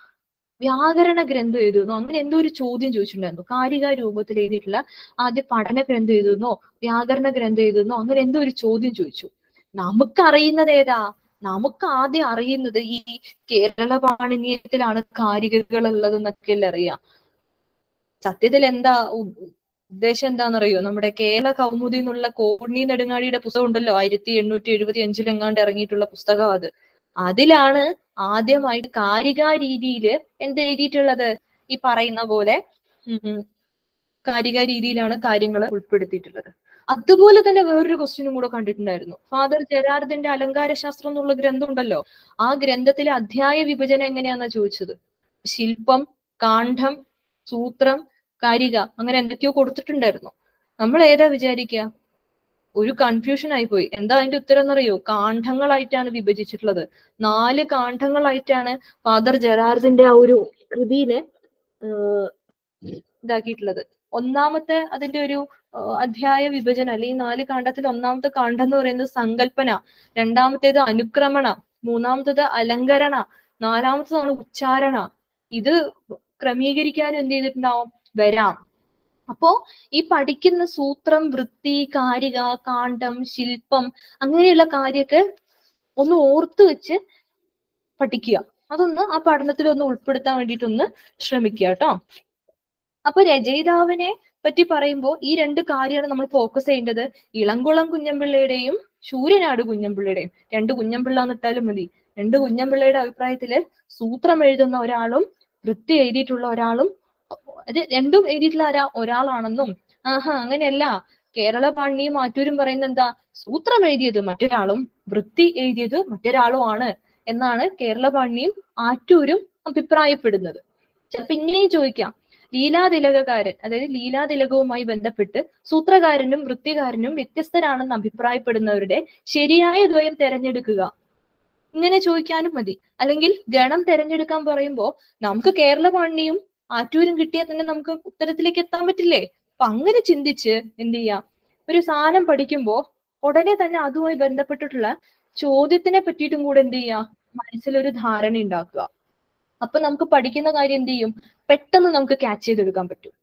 വ്യാകരണ ഗ്രന്ഥം എഴുതുന്നു അങ്ങനെ എന്തോ ഒരു ചോദ്യം ചോദിച്ചിട്ടുണ്ടായിരുന്നു കാരിക രൂപത്തിൽ എഴുതിയിട്ടുള്ള ആദ്യ പഠന ഗ്രന്ഥം എഴുതുന്നോ വ്യാകരണ ഗ്രന്ഥം എഴുതുന്നോ അങ്ങനെ എന്തോ ഒരു ചോദ്യം ചോദിച്ചു നമുക്കറിയുന്നത് ഏതാ നമുക്ക് ആദ്യം അറിയുന്നത് ഈ കേരള പാണിനീയത്തിലാണ് കാരികകൾ ഉള്ളത് എന്നൊക്കെയല്ലേ അറിയാം സത്യത്തിൽ എന്താ ഉ- ഉദ്ദേശം എന്താണെന്നറിയോ നമ്മുടെ കേരള കൗമുദി എന്നുള്ള കോണി നെടുങ്ങാടിയുടെ പുസ്തകം ഉണ്ടല്ലോ ആയിരത്തി എണ്ണൂറ്റി എഴുപത്തി അഞ്ചിലെങ്ങാണ്ട് ഇറങ്ങിയിട്ടുള്ള പുസ്തകം അത് അതിലാണ് ആദ്യമായിട്ട് കാരിക രീതിയിൽ എന്ത് എഴുതിയിട്ടുള്ളത് ഈ പറയുന്ന പോലെ ഉം കാരിക രീതിയിലാണ് കാര്യങ്ങൾ ഉൾപ്പെടുത്തിയിട്ടുള്ളത് അതുപോലെ തന്നെ വേറൊരു ക്വസ്റ്റ്യനും കൂടെ കണ്ടിട്ടുണ്ടായിരുന്നു ഫാദർ ജെറാർഡിന്റെ അലങ്കാര ശാസ്ത്രം എന്നുള്ള ഗ്രന്ഥം ഉണ്ടല്ലോ ആ ഗ്രന്ഥത്തിലെ അധ്യായ വിഭജനം എങ്ങനെയാന്നാ ചോദിച്ചത് ശില്പം കാണ്ഡം സൂത്രം കാരിക അങ്ങനെ എന്തൊക്കെയോ കൊടുത്തിട്ടുണ്ടായിരുന്നു നമ്മൾ ഏതാ വിചാരിക്കുക ഒരു കൺഫ്യൂഷൻ ആയിപ്പോയി എന്താ അതിന്റെ ഉത്തരം എന്നറിയോ കാണ്ഡങ്ങളായിട്ടാണ് വിഭജിച്ചിട്ടുള്ളത് നാല് കാണ്ഡങ്ങളായിട്ടാണ് ഫാദർ ജെറാർഡിന്റെ ആ ഒരു കൃതിയില് ഏഹ് ഇതാക്കിയിട്ടുള്ളത് ഒന്നാമത്തെ അതിന്റെ ഒരു ഏഹ് അധ്യായ വിഭജനം അല്ലെങ്കിൽ നാല് കാണ്ഡത്തിൽ ഒന്നാമത്തെ കാണ്ഡം എന്ന് പറയുന്നത് സങ്കല്പന രണ്ടാമത്തേത് അനുക്രമണ മൂന്നാമത്തേത് അലങ്കരണ നാലാമത്തേതാണ് ഉച്ചാരണ ഇത് ക്രമീകരിക്കാനും എന്ത് ചെയ്തിട്ടുണ്ടാവും വരാം അപ്പോ ഈ പഠിക്കുന്ന സൂത്രം വൃത്തി കാരിക കാണ്ഡം ശില്പം അങ്ങനെയുള്ള കാര്യമൊക്കെ ഒന്ന് ഓർത്തു വെച്ച് പഠിക്കുക അതൊന്ന് ആ പഠനത്തിൽ ഒന്ന് ഉൾപ്പെടുത്താൻ വേണ്ടിയിട്ടൊന്ന് ശ്രമിക്കുക കേട്ടോ അപ്പൊ രചയിതാവിനെ പറ്റി പറയുമ്പോൾ ഈ രണ്ട് കാര്യമാണ് നമ്മൾ ഫോക്കസ് ചെയ്യേണ്ടത് ഇളംകുളം കുഞ്ഞമ്പിള്ളയുടെയും ശൂര്യനാട് കുഞ്ഞമ്പിള്ളയുടെയും രണ്ട് കുഞ്ഞമ്പിള്ള എന്നിട്ടാലും മതി രണ്ട് കുഞ്ഞമ്പിള്ളയുടെ അഭിപ്രായത്തില് സൂത്രം എഴുതുന്ന ഒരാളും വൃത്തി എഴുതിയിട്ടുള്ള ഒരാളും അത് രണ്ടും എഴുതിയിട്ടുള്ള ആരാ ഒരാളാണെന്നും ആഹാ അങ്ങനെയല്ല കേരള പാണ്ഡിയും മാറ്റൂരും പറയുന്നത് എന്താ സൂത്രം എഴുതിയത് മറ്റൊരാളും വൃത്തി എഴുതിയത് മറ്റൊരാളും ആണ് എന്നാണ് കേരള പാണ്ഡിയും ആറ്റൂരും അഭിപ്രായപ്പെടുന്നത് ചിലപ്പോ ഇങ്ങനെയും ചോദിക്കാം ലീലാതിലകകാരൻ അതായത് ലീലാതിലകവുമായി ബന്ധപ്പെട്ട് സൂത്രകാരനും വൃത്തികാരനും വ്യത്യസ്തരാണെന്ന് അഭിപ്രായപ്പെടുന്നവരുടെ ശരിയായ ദ്വയം തെരഞ്ഞെടുക്കുക ഇങ്ങനെ ചോദിക്കാനും മതി അല്ലെങ്കിൽ ഗണം തെരഞ്ഞെടുക്കാൻ പറയുമ്പോൾ നമുക്ക് കേരള പാണ്ഡിയും ആറ്റൂരും കിട്ടിയാൽ തന്നെ നമുക്ക് ഉത്തരത്തിലേക്ക് എത്താൻ പറ്റില്ലേ അപ്പൊ അങ്ങനെ ചിന്തിച്ച് എന്ത് ചെയ്യാം ഒരു സാധനം പഠിക്കുമ്പോൾ ഉടനെ തന്നെ അതുമായി ബന്ധപ്പെട്ടിട്ടുള്ള ചോദ്യത്തിനെ പറ്റിയിട്ടും കൂടെ എന്ത് ചെയ്യാം മനസ്സിലൊരു ധാരണ ഉണ്ടാക്കുക അപ്പൊ നമുക്ക് പഠിക്കുന്ന കാര്യം എന്ത് ചെയ്യും പെട്ടെന്ന് നമുക്ക് ക്യാച്ച് ചെയ്തെടുക്കാൻ പറ്റും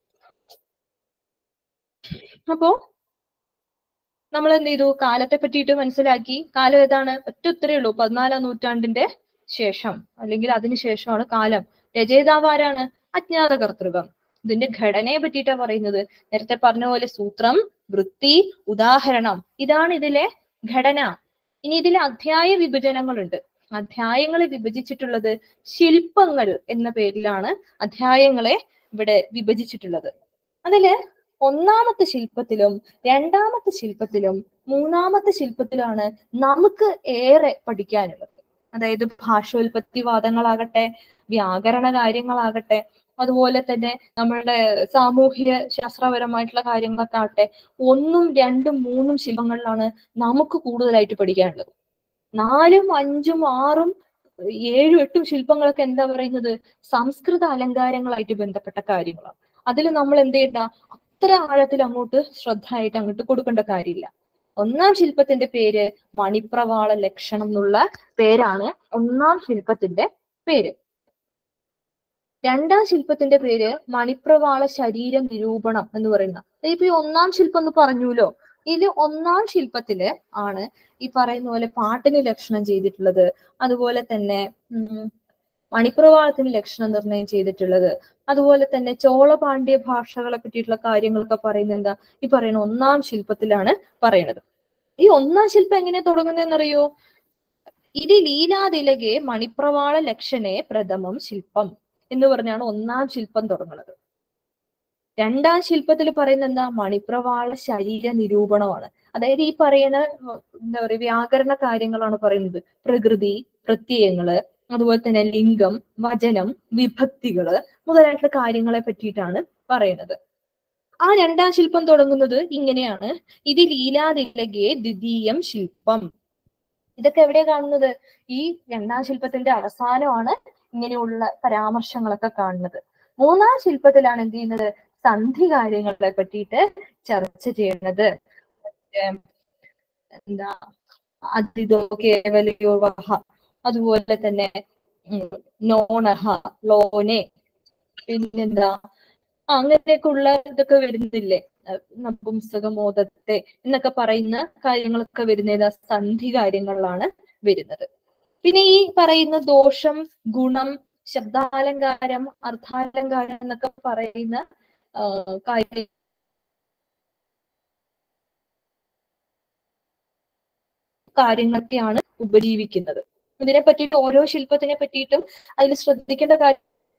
അപ്പോ നമ്മൾ എന്ത് ചെയ്തു കാലത്തെ പറ്റിയിട്ട് മനസ്സിലാക്കി കാലം ഏതാണ് ഒറ്റ ഉത്തരേ ഉള്ളൂ പതിനാലാം നൂറ്റാണ്ടിന്റെ ശേഷം അല്ലെങ്കിൽ അതിന് ശേഷമാണ് കാലം രചയിതാവ് ആരാണ് അജ്ഞാത കർത്തൃകം ഇതിന്റെ ഘടനയെ പറ്റിയിട്ടാ പറയുന്നത് നേരത്തെ പറഞ്ഞ പോലെ സൂത്രം വൃത്തി ഉദാഹരണം ഇതാണ് ഇതിലെ ഘടന ഇനി ഇതിലെ അധ്യായ വിഭജനങ്ങളുണ്ട് അധ്യായങ്ങളെ വിഭജിച്ചിട്ടുള്ളത് ശില്പങ്ങൾ എന്ന പേരിലാണ് അധ്യായങ്ങളെ ഇവിടെ വിഭജിച്ചിട്ടുള്ളത് അതില് ഒന്നാമത്തെ ശില്പത്തിലും രണ്ടാമത്തെ ശില്പത്തിലും മൂന്നാമത്തെ ശില്പത്തിലാണ് നമുക്ക് ഏറെ പഠിക്കാനുള്ളത് അതായത് ഭാഷോൽപത്തി വാദങ്ങളാകട്ടെ വ്യാകരണ കാര്യങ്ങളാകട്ടെ അതുപോലെ തന്നെ നമ്മളുടെ സാമൂഹിക ശാസ്ത്രപരമായിട്ടുള്ള കാര്യങ്ങളൊക്കെ ആകട്ടെ ഒന്നും രണ്ടും മൂന്നും ശില്പങ്ങളിലാണ് നമുക്ക് കൂടുതലായിട്ട് പഠിക്കാനുള്ളത് നാലും അഞ്ചും ആറും ഏഴും എട്ടും ശില്പങ്ങളൊക്കെ എന്താ പറയുന്നത് സംസ്കൃത അലങ്കാരങ്ങളായിട്ട് ബന്ധപ്പെട്ട കാര്യങ്ങളാണ് അതിൽ നമ്മൾ എന്ത് ചെയ്യണ്ട അത്ര ആഴത്തിൽ അങ്ങോട്ട് ശ്രദ്ധ ആയിട്ട് അങ്ങോട്ട് കൊടുക്കേണ്ട കാര്യമില്ല ഒന്നാം ശില്പത്തിന്റെ പേര് മണിപ്രവാള ലക്ഷണം എന്നുള്ള പേരാണ് ഒന്നാം ശില്പത്തിന്റെ പേര് രണ്ടാം ശില്പത്തിന്റെ പേര് മണിപ്രവാള ശരീര നിരൂപണം എന്ന് പറയുന്ന ഇപ്പൊ ഈ ഒന്നാം ശില്പം എന്ന് പറഞ്ഞുല്ലോ ഇതിൽ ഒന്നാം ശില്പത്തില് ആണ് ഈ പറയുന്ന പോലെ പാട്ടിന് ലക്ഷണം ചെയ്തിട്ടുള്ളത് അതുപോലെ തന്നെ ഉം മണിപ്രവാളത്തിന് ലക്ഷണം നിർണ്ണയം ചെയ്തിട്ടുള്ളത് അതുപോലെ തന്നെ ചോളപാണ്ഡ്യ ഭാഷകളെ പറ്റിയിട്ടുള്ള കാര്യങ്ങളൊക്കെ പറയുന്നത് എന്താ ഈ പറയുന്ന ഒന്നാം ശില്പത്തിലാണ് പറയുന്നത് ഈ ഒന്നാം ശില്പം എങ്ങനെ തുടങ്ങുന്നതെന്നറിയോ ഇത് ലീലാതിലകെ മണിപ്രവാള ലക്ഷണേ പ്രഥമം ശില്പം എന്ന് പറഞ്ഞാണ് ഒന്നാം ശില്പം തുടങ്ങുന്നത് രണ്ടാം ശില്പത്തിൽ പറയുന്നത് എന്താ മണിപ്രവാള ശരീര നിരൂപണമാണ് അതായത് ഈ പറയുന്ന ഉം, എന്താ പറയുക വ്യാകരണ കാര്യങ്ങളാണ് പറയുന്നത് പ്രകൃതി പ്രത്യയങ്ങള് അതുപോലെ തന്നെ ലിംഗം വചനം വിഭക്തികള് മുതലായിട്ടുള്ള കാര്യങ്ങളെ പറ്റിയിട്ടാണ് പറയുന്നത് ആ രണ്ടാം ശില്പം തുടങ്ങുന്നത് ഇങ്ങനെയാണ് ഇത് ലീലാതിലകെ ദ്വിതീയം ശില്പം ഇതൊക്കെ എവിടെയാ കാണുന്നത് ഈ രണ്ടാം ശില്പത്തിന്റെ അവസാനമാണ് ഇങ്ങനെയുള്ള പരാമർശങ്ങളൊക്കെ കാണുന്നത് മൂന്നാം ശില്പത്തിലാണ് എന്ത് ചെയ്യുന്നത് സന്ധി കാര്യങ്ങളെ പറ്റിയിട്ട് ചർച്ച ചെയ്യുന്നത് ഏം, എന്താ അതിഥോ കേവലയോ വഹ അതുപോലെ തന്നെ ഉം, നോണഹ ലോനെ പിന്നെന്താ ആ, അങ്ങനെയൊക്കെ ഉള്ള ഇതൊക്കെ വരുന്നില്ലേ അഹ് നപുംസകമോദത്തെ എന്നൊക്കെ പറയുന്ന കാര്യങ്ങളൊക്കെ വരുന്നത് സന്ധി കാര്യങ്ങളിലാണ് വരുന്നത് പിന്നെ ഈ പറയുന്ന ദോഷം ഗുണം ശബ്ദാലങ്കാരം അർത്ഥാലങ്കാരം എന്നൊക്കെ പറയുന്ന ആ, കാര്യം കാര്യങ്ങളൊക്കെയാണ് ഉപജീവിക്കുന്നത് ഇതിനെ പറ്റിയിട്ട് ഓരോ ശില്പത്തിനെ പറ്റിയിട്ടും അതിൽ ശ്രദ്ധിക്കേണ്ട കാര്യം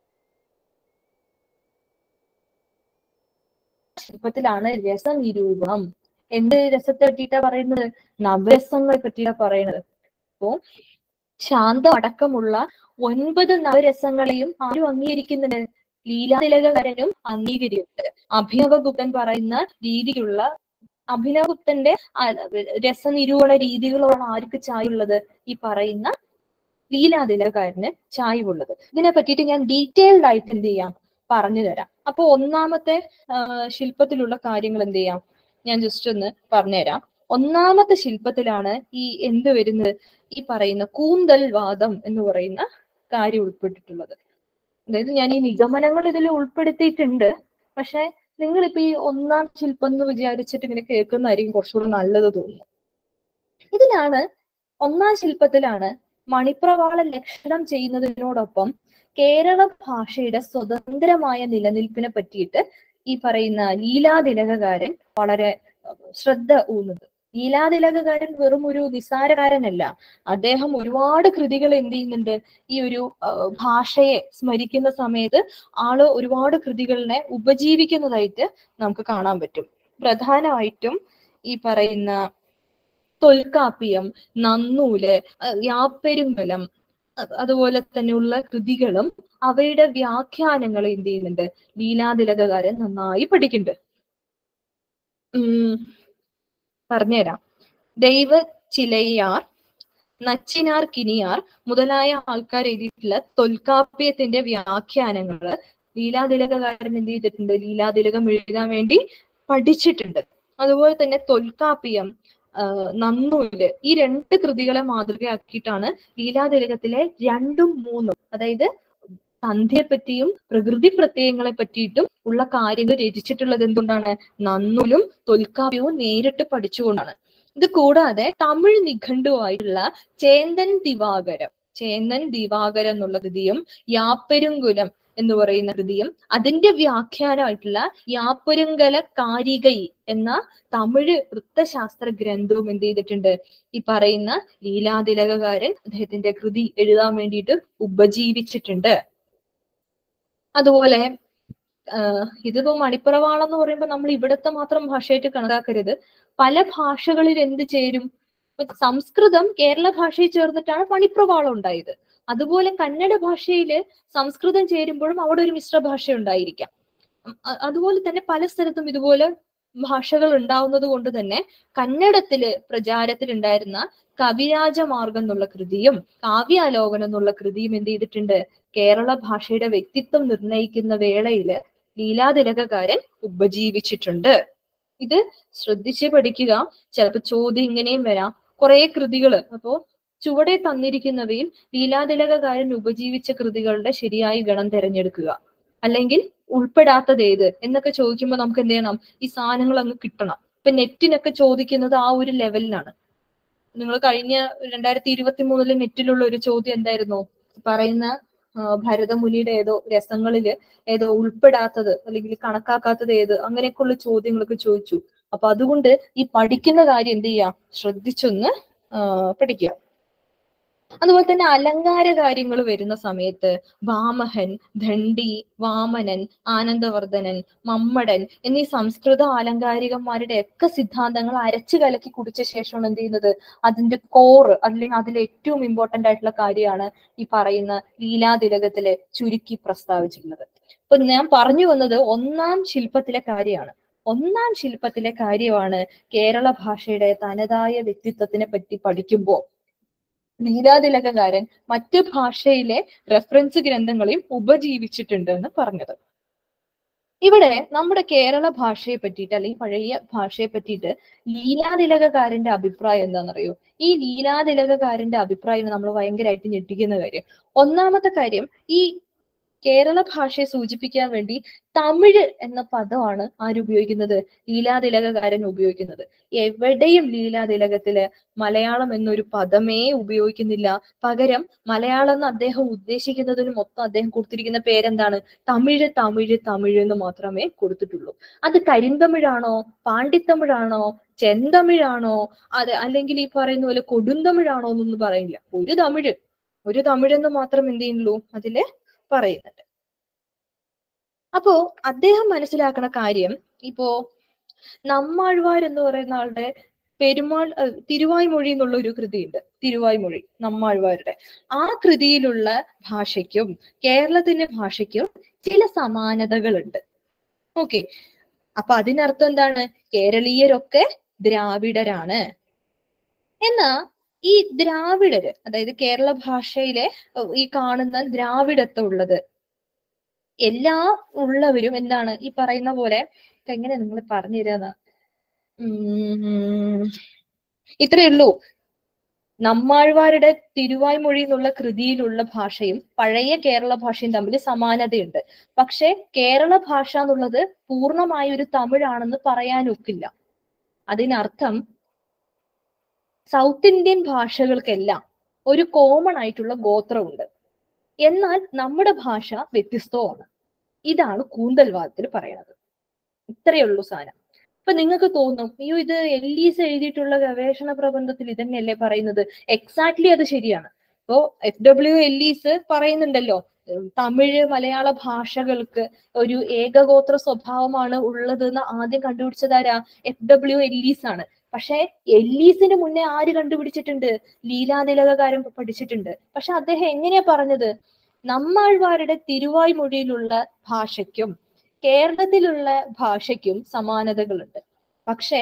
ശില്പത്തിലാണ് രസനിരൂപണം എന്ത് രസത്തെ പറ്റിയിട്ടാ പറയുന്നത് നവരസങ്ങളെ പറ്റിയിട്ടാ പറയുന്നത് അപ്പോ ശാന്തം അടക്കമുള്ള ഒൻപത് നവരസങ്ങളെയും ആരും അംഗീകരിക്കുന്നുണ്ട് ലീലാതിലകരനും അംഗീകരിക്കുന്നുണ്ട് അഭിനവഗുപ്തൻ പറയുന്ന രീതിയിലുള്ള അഭിനവഗുപ്തന്റെ ആ, രസനിരൂപണ രീതികളാണ് ആർക്ക് ചായുള്ളത് ഈ പറയുന്ന ലീലാതിലകാരന് ചായവുള്ളത് ഇതിനെ പറ്റിയിട്ട് ഞാൻ ഡീറ്റെയിൽഡ് ആയിട്ട് എന്ത് ചെയ്യാം പറഞ്ഞു തരാം അപ്പൊ ഒന്നാമത്തെ ആ, ശില്പത്തിലുള്ള കാര്യങ്ങൾ എന്ത് ചെയ്യാം ഞാൻ ജസ്റ്റ് ഒന്ന് പറഞ്ഞുതരാം ഒന്നാമത്തെ ശില്പത്തിലാണ് ഈ എന്ത് വരുന്നത് ഈ പറയുന്ന കൂന്തൽ വാദം എന്ന് പറയുന്ന കാര്യം ഉൾപ്പെട്ടിട്ടുള്ളത് അതായത് ഞാൻ ഈ നിഗമനങ്ങൾ ഇതിൽ ഉൾപ്പെടുത്തിയിട്ടുണ്ട് പക്ഷെ നിങ്ങളിപ്പോ ഈ ഒന്നാം ശില്പം എന്ന് വിചാരിച്ചിട്ട് ഇങ്ങനെ കേൾക്കുന്നതായിരിക്കും കുറച്ചുകൂടി നല്ലത് തോന്നുന്നു ഇതിലാണ് ഒന്നാം ശില്പത്തിലാണ് മണിപ്രവാള ലക്ഷണം ചെയ്യുന്നതിനോടൊപ്പം കേരള ഭാഷയുടെ സ്വതന്ത്രമായ നിലനിൽപ്പിനെ പറ്റിയിട്ട് ഈ പറയുന്ന ലീലാതിലകകാരൻ വളരെ അഹ് ശ്രദ്ധ ഊന്നുന്നത് ലീലാതിലകകാരൻ വെറും ഒരു നിസ്സാരകാരനല്ല അദ്ദേഹം ഒരുപാട് കൃതികൾ എന്ത് ചെയ്യുന്നുണ്ട് ഈ ഒരു അഹ് ഭാഷയെ സ്മരിക്കുന്ന സമയത്ത് ആള് ഒരുപാട് കൃതികളിനെ ഉപജീവിക്കുന്നതായിട്ട് നമുക്ക് കാണാൻ പറ്റും പ്രധാനമായിട്ടും ഈ പറയുന്ന തൊൽക്കാപ്പിയം നന്നൂല് അഹ് യാപ്പെരുമ്പലം അ- അതുപോലെ തന്നെയുള്ള കൃതികളും അവയുടെ വ്യാഖ്യാനങ്ങൾ എന്ത് ചെയ്യുന്നുണ്ട് ലീലാതിലകകാരൻ നന്നായി പഠിക്കുന്നുണ്ട് ഉം പറഞ്ഞുതരാം ദൈവ ചിലയാർ നച്ചിനാർ കിനിയാർ മുതലായ ആൾക്കാർ എഴുതിയിട്ടുള്ള തൊൽക്കാപ്യത്തിന്റെ വ്യാഖ്യാനങ്ങള് ലീലാതിലകകാരൻ എന്ത് ചെയ്തിട്ടുണ്ട് ലീലാതിലകം എഴുതാൻ വേണ്ടി പഠിച്ചിട്ടുണ്ട് അതുപോലെ തന്നെ തൊൽക്കാപ്പിയം ആഹ് നന്നൂല് ഈ രണ്ട് കൃതികളെ മാതൃകയാക്കിയിട്ടാണ് ലീലാതിലകത്തിലെ രണ്ടും മൂന്നും അതായത് സന്ധ്യയെ പറ്റിയും പ്രകൃതി പ്രത്യയങ്ങളെ പറ്റിയിട്ടും ഉള്ള കാര്യങ്ങൾ രചിച്ചിട്ടുള്ളത് എന്തുകൊണ്ടാണ് നന്നൂലും തൊൽക്കാപ്യവും നേരിട്ട് പഠിച്ചുകൊണ്ടാണ് ഇത് കൂടാതെ തമിഴ് നിഘണ്ടുവായിട്ടുള്ള ചേന്തൻ ദിവാകരം ചേന്തൻ ദിവാകരം എന്നുള്ള കൃതിയും യാപ്പെരുങ്കുലം എന്ന് പറയുന്ന കൃതിയും അതിന്റെ വ്യാഖ്യാനമായിട്ടുള്ള യാപ്പൊരുങ്കല കാരികൈ എന്ന തമിഴ് വൃത്തശാസ്ത്ര ഗ്രന്ഥവും എന്ത് ചെയ്തിട്ടുണ്ട് ഈ പറയുന്ന ലീലാതിലകകാരൻ അദ്ദേഹത്തിന്റെ കൃതി എഴുതാൻ വേണ്ടിയിട്ട് ഉപജീവിച്ചിട്ടുണ്ട് അതുപോലെ ആഹ് ഇതിപ്പോ മണിപ്രവാളം എന്ന് പറയുമ്പോൾ നമ്മൾ ഇവിടത്തെ മാത്രം ഭാഷയായിട്ട് കണക്കാക്കരുത് പല ഭാഷകളിൽ എന്ത് ചേരും ഇപ്പൊ സംസ്കൃതം കേരള ഭാഷയിൽ ചേർന്നിട്ടാണ് മണിപ്രവാളം ഉണ്ടായത് അതുപോലെ കന്നഡ ഭാഷയില് സംസ്കൃതം ചേരുമ്പോഴും അവിടെ ഒരു മിശ്ര ഭാഷ ഉണ്ടായിരിക്കാം ഉം അ- അതുപോലെ തന്നെ പല സ്ഥലത്തും ഇതുപോലെ ഭാഷകൾ ഉണ്ടാവുന്നത് കൊണ്ട് തന്നെ കന്നഡത്തില് പ്രചാരത്തിലുണ്ടായിരുന്ന കവിരാജമാർഗം എന്നുള്ള കൃതിയും കാവ്യാലോകനം എന്നുള്ള കൃതിയും എന്ത് ചെയ്തിട്ടുണ്ട് കേരള ഭാഷയുടെ വ്യക്തിത്വം നിർണയിക്കുന്ന വേളയില് ലീലാതിലകകാരൻ ഉപജീവിച്ചിട്ടുണ്ട് ഇത് ശ്രദ്ധിച്ച് പഠിക്കുക ചിലപ്പോൾ ചോദ്യം ഇങ്ങനെയും വരാം കുറെ കൃതികള് അപ്പോ ചുവടെ തന്നിരിക്കുന്നവയിൽ ലീലാതിലകകാരൻ ഉപജീവിച്ച കൃതികളുടെ ശരിയായ ഗണം തിരഞ്ഞെടുക്കുക അല്ലെങ്കിൽ ഉൾപ്പെടാത്തത് ഏത് എന്നൊക്കെ ചോദിക്കുമ്പോൾ നമുക്ക് എന്ത് ചെയ്യണം ഈ സാധനങ്ങൾ അങ്ങ് കിട്ടണം ഇപ്പൊ നെറ്റിനൊക്കെ ചോദിക്കുന്നത് ആ ഒരു ലെവലിലാണ് നിങ്ങൾ കഴിഞ്ഞ രണ്ടായിരത്തി ഇരുപത്തി മൂന്നില് നെറ്റിലുള്ള ഒരു ചോദ്യം എന്തായിരുന്നു പറയുന്ന ആ, ഭരതമുനിയുടെ ഏതോ രസങ്ങളില് ഏതോ ഉൾപ്പെടാത്തത് അല്ലെങ്കിൽ കണക്കാക്കാത്തത് ഏത് അങ്ങനെയൊക്കെയുള്ള ചോദ്യങ്ങളൊക്കെ ചോദിച്ചു അപ്പൊ അതുകൊണ്ട് ഈ പഠിക്കുന്ന കാര്യം എന്ത് ചെയ്യാം ശ്രദ്ധിച്ചൊന്ന് ആ, പഠിക്കുക അതുപോലെ തന്നെ അലങ്കാര കാര്യങ്ങൾ വരുന്ന സമയത്ത് വാമഹൻ ധണ്ഡി വാമനൻ ആനന്ദവർദ്ധനൻ മമ്മടൻ എന്നീ സംസ്കൃത ആലങ്കാരികന്മാരുടെ ഒക്കെ സിദ്ധാന്തങ്ങൾ അരച്ചു കലക്കി കുടിച്ച ശേഷമാണ് എന്ത് ചെയ്യുന്നത് അതിന്റെ കോറ് അല്ലെങ്കിൽ അതിൽ ഏറ്റവും ഇമ്പോർട്ടന്റ് ആയിട്ടുള്ള കാര്യമാണ് ഈ പറയുന്ന ലീലാതിലകത്തില് ചുരുക്കി പ്രസ്താവിച്ചിട്ടുള്ളത് അപ്പൊ ഞാൻ പറഞ്ഞു വന്നത് ഒന്നാം ശില്പത്തിലെ കാര്യമാണ് ഒന്നാം ശില്പത്തിലെ കാര്യമാണ് കേരള ഭാഷയുടെ തനതായ വ്യക്തിത്വത്തിനെ പറ്റി പഠിക്കുമ്പോൾ ലീലാതിലകകാരൻ മറ്റ് ഭാഷയിലെ റെഫറൻസ് ഗ്രന്ഥങ്ങളെയും ഉപജീവിച്ചിട്ടുണ്ട് എന്ന് പറഞ്ഞത് ഇവിടെ നമ്മുടെ കേരള ഭാഷയെ പറ്റിയിട്ട് അല്ലെങ്കിൽ പഴയ ഭാഷയെ പറ്റിയിട്ട് ലീലാതിലകകാരന്റെ അഭിപ്രായം എന്താണെന്നറിയോ ഈ ലീലാതിലകകാരന്റെ അഭിപ്രായം നമ്മൾ ഭയങ്കരമായിട്ട് ഞെട്ടിക്കുന്ന കാര്യം ഒന്നാമത്തെ കാര്യം ഈ കേരള ഭാഷയെ സൂചിപ്പിക്കാൻ വേണ്ടി തമിഴ് എന്ന പദമാണ് ആരുപയോഗിക്കുന്നത് ലീലാതിലകകാരൻ ഉപയോഗിക്കുന്നത് എവിടെയും ലീലാതിലകത്തില് മലയാളം എന്നൊരു പദമേ ഉപയോഗിക്കുന്നില്ല പകരം മലയാളം എന്ന് അദ്ദേഹം ഉദ്ദേശിക്കുന്നതിന് മൊത്തം അദ്ദേഹം കൊടുത്തിരിക്കുന്ന പേരെന്താണ് തമിഴ് തമിഴ് തമിഴ് എന്ന് മാത്രമേ കൊടുത്തിട്ടുള്ളൂ അത് കരിന്തമിഴാണോ പാണ്ടിത്തമിഴാണോ ചെന്തമിഴാണോ അത് അല്ലെങ്കിൽ ഈ പറയുന്ന പോലെ കൊടുന്തമിഴാണോ എന്നൊന്നും പറയില്ല ഒരു തമിഴ് ഒരു തമിഴെന്ന് മാത്രം എന്ത് ചെയ്യുന്നുള്ളൂ അതില് പറയുന്നുണ്ട് അപ്പോ അദ്ദേഹം മനസ്സിലാക്കണ കാര്യം ഇപ്പോ നമ്മാഴ്വാർ എന്ന് പറയുന്ന ആളുടെ പെരുമാൾ അഹ് തിരുവായ്മൊഴി എന്നുള്ള ഒരു കൃതിയുണ്ട് തിരുവായ്മൊഴി നമ്മാഴ്വാരുടെ ആ കൃതിയിലുള്ള ഭാഷയ്ക്കും കേരളത്തിന്റെ ഭാഷയ്ക്കും ചില സമാനതകളുണ്ട് ഓക്കെ അപ്പൊ അതിനർത്ഥം എന്താണ് കേരളീയരൊക്കെ ദ്രാവിഡരാണ് എന്നാ ഈ ദ്രാവിഡര് അതായത് കേരള ഭാഷയിലെ അഹ് ഈ കാണുന്ന ദ്രാവിഡത്വം ഉള്ളത് എല്ലാ ഉള്ളവരും എന്താണ് ഈ പറയുന്ന പോലെ ഇപ്പൊ എങ്ങനെ നിങ്ങൾ പറഞ്ഞു തരാന്ന് ഉം ഇത്രയേ ഉള്ളൂ നമ്മാഴ്വാരുടെ തിരുവായ്മൊഴി എന്നുള്ള കൃതിയിലുള്ള ഭാഷയും പഴയ കേരള ഭാഷയും തമ്മിൽ സമാനതയുണ്ട് പക്ഷെ കേരള ഭാഷ എന്നുള്ളത് പൂർണ്ണമായ ഒരു തമിഴാണെന്ന് പറയാനൊക്കില്ല അതിനർത്ഥം സൗത്ത് ഇന്ത്യൻ ഭാഷകൾക്കെല്ലാം ഒരു കോമൺ ആയിട്ടുള്ള ഗോത്രമുണ്ട് എന്നാൽ നമ്മുടെ ഭാഷ വ്യത്യസ്തവുമാണ് ഇതാണ് കൂന്തൽവാദത്തിൽ പറയുന്നത് ഇത്രയേ ഉള്ളൂ സാധനം ഇപ്പൊ നിങ്ങൾക്ക് തോന്നും അയ്യോ ഇത് എല്ലീസ് എഴുതിയിട്ടുള്ള ഗവേഷണ പ്രബന്ധത്തിൽ ഇതന്നെയല്ലേ പറയുന്നത് എക്സാക്ട്ലി അത് ശരിയാണ് ഇപ്പോ എഫ് ഡബ്ല്യു എല്ലീസ് പറയുന്നുണ്ടല്ലോ ഉം, തമിഴ് മലയാള ഭാഷകൾക്ക് ഒരു ഏകഗോത്ര സ്വഭാവമാണ് ഉള്ളതെന്ന് ആദ്യം കണ്ടുപിടിച്ചതാരാ എഫ് ഡബ്ല്യു എല്ലീസ് ആണ് പക്ഷെ എല്ലീസിന് മുന്നേ ആര് കണ്ടുപിടിച്ചിട്ടുണ്ട് ലീലാതിലകകാരൻ പഠിച്ചിട്ടുണ്ട് പക്ഷെ അദ്ദേഹം എങ്ങനെയാ പറഞ്ഞത് നമ്മാഴ്വാരുടെ തിരുവായ്മൊഴിയിലുള്ള ഭാഷയ്ക്കും കേരളത്തിലുള്ള ഭാഷയ്ക്കും സമാനതകളുണ്ട് പക്ഷെ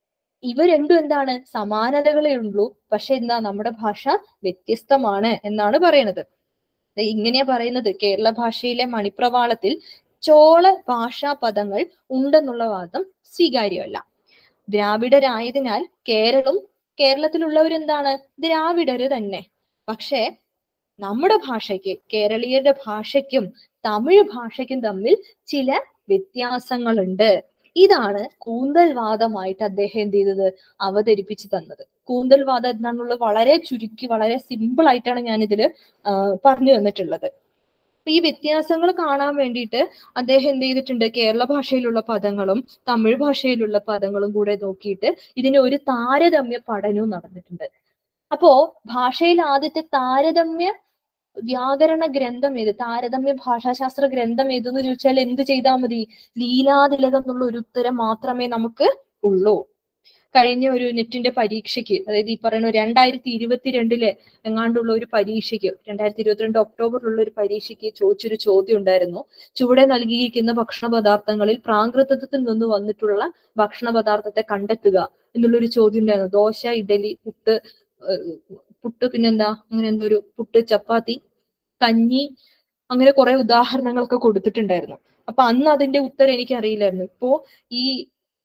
ഇവ രണ്ടും എന്താണ് സമാനതകളേ ഉള്ളൂ പക്ഷെ എന്താ നമ്മുടെ ഭാഷ വ്യത്യസ്തമാണ് എന്നാണ് പറയുന്നത് ദേ ഇങ്ങനെയാ പറയുന്നത് കേരള ഭാഷയിലെ മണിപ്രവാളത്തിൽ ചോള ഭാഷാ പദങ്ങൾ ഉണ്ടെന്നുള്ള വാദം സ്വീകാര്യമല്ല ദ്രാവിഡരായതിനാൽ കേരളം കേരളത്തിലുള്ളവരെന്താണ് ദ്രാവിഡര് തന്നെ പക്ഷേ നമ്മുടെ ഭാഷയ്ക്ക് കേരളീയരുടെ ഭാഷയ്ക്കും തമിഴ് ഭാഷയ്ക്കും തമ്മിൽ ചില വ്യത്യാസങ്ങളുണ്ട് ഇതാണ് കൂന്തൽവാദമായിട്ട് അദ്ദേഹം എന്ത് ചെയ്തത് അവതരിപ്പിച്ചു തന്നത് കൂന്തൽവാദം എന്താണെന്നുള്ളത് വളരെ ചുരുക്കി വളരെ സിമ്പിൾ ആയിട്ടാണ് ഞാൻ ഇതില് പറഞ്ഞു തന്നിട്ടുള്ളത് അപ്പൊ ഈ വ്യത്യാസങ്ങൾ കാണാൻ വേണ്ടിയിട്ട് അദ്ദേഹം എന്ത് ചെയ്തിട്ടുണ്ട് കേരള ഭാഷയിലുള്ള പദങ്ങളും തമിഴ് ഭാഷയിലുള്ള പദങ്ങളും കൂടെ നോക്കിയിട്ട് ഇതിന് ഒരു താരതമ്യ പഠനവും നടന്നിട്ടുണ്ട് അപ്പോ ഭാഷയിൽ ആദ്യത്തെ താരതമ്യ വ്യാകരണ ഗ്രന്ഥം ഏത് താരതമ്യ ഭാഷാശാസ്ത്ര ഗ്രന്ഥം ഏതെന്ന് ചോദിച്ചാൽ എന്ത് ചെയ്താൽ മതി ലീലാതിലകം എന്നുള്ള ഒരു ഉത്തരം മാത്രമേ നമുക്ക് ഉള്ളൂ കഴിഞ്ഞ ഒരു നെറ്റിന്റെ പരീക്ഷയ്ക്ക് അതായത് ഈ പറയുന്ന രണ്ടായിരത്തി ഇരുപത്തിരണ്ടില് എങ്ങാണ്ടുള്ള ഒരു പരീക്ഷയ്ക്ക് രണ്ടായിരത്തി ഇരുപത്തിരണ്ട് ഒക്ടോബറിലുള്ള ഒരു പരീക്ഷയ്ക്ക് ചോദിച്ചൊരു ചോദ്യം ഉണ്ടായിരുന്നു ചുവടെ നൽകിയിരിക്കുന്ന ഭക്ഷണ പദാർത്ഥങ്ങളിൽ പ്രാകൃതത്തിൽ നിന്ന് വന്നിട്ടുള്ള ഭക്ഷണ പദാർത്ഥത്തെ കണ്ടെത്തുക എന്നുള്ളൊരു ചോദ്യം ഉണ്ടായിരുന്നു ദോശ ഇഡലി പുട്ട് ഏഹ് പുട്ട് പിന്നെന്താ അങ്ങനെ എന്തോ ഒരു പുട്ട് ചപ്പാത്തി കഞ്ഞി അങ്ങനെ കുറെ ഉദാഹരണങ്ങളൊക്കെ കൊടുത്തിട്ടുണ്ടായിരുന്നു അപ്പൊ അന്ന് അതിന്റെ ഉത്തരം എനിക്ക് അറിയില്ലായിരുന്നു ഇപ്പോ ഈ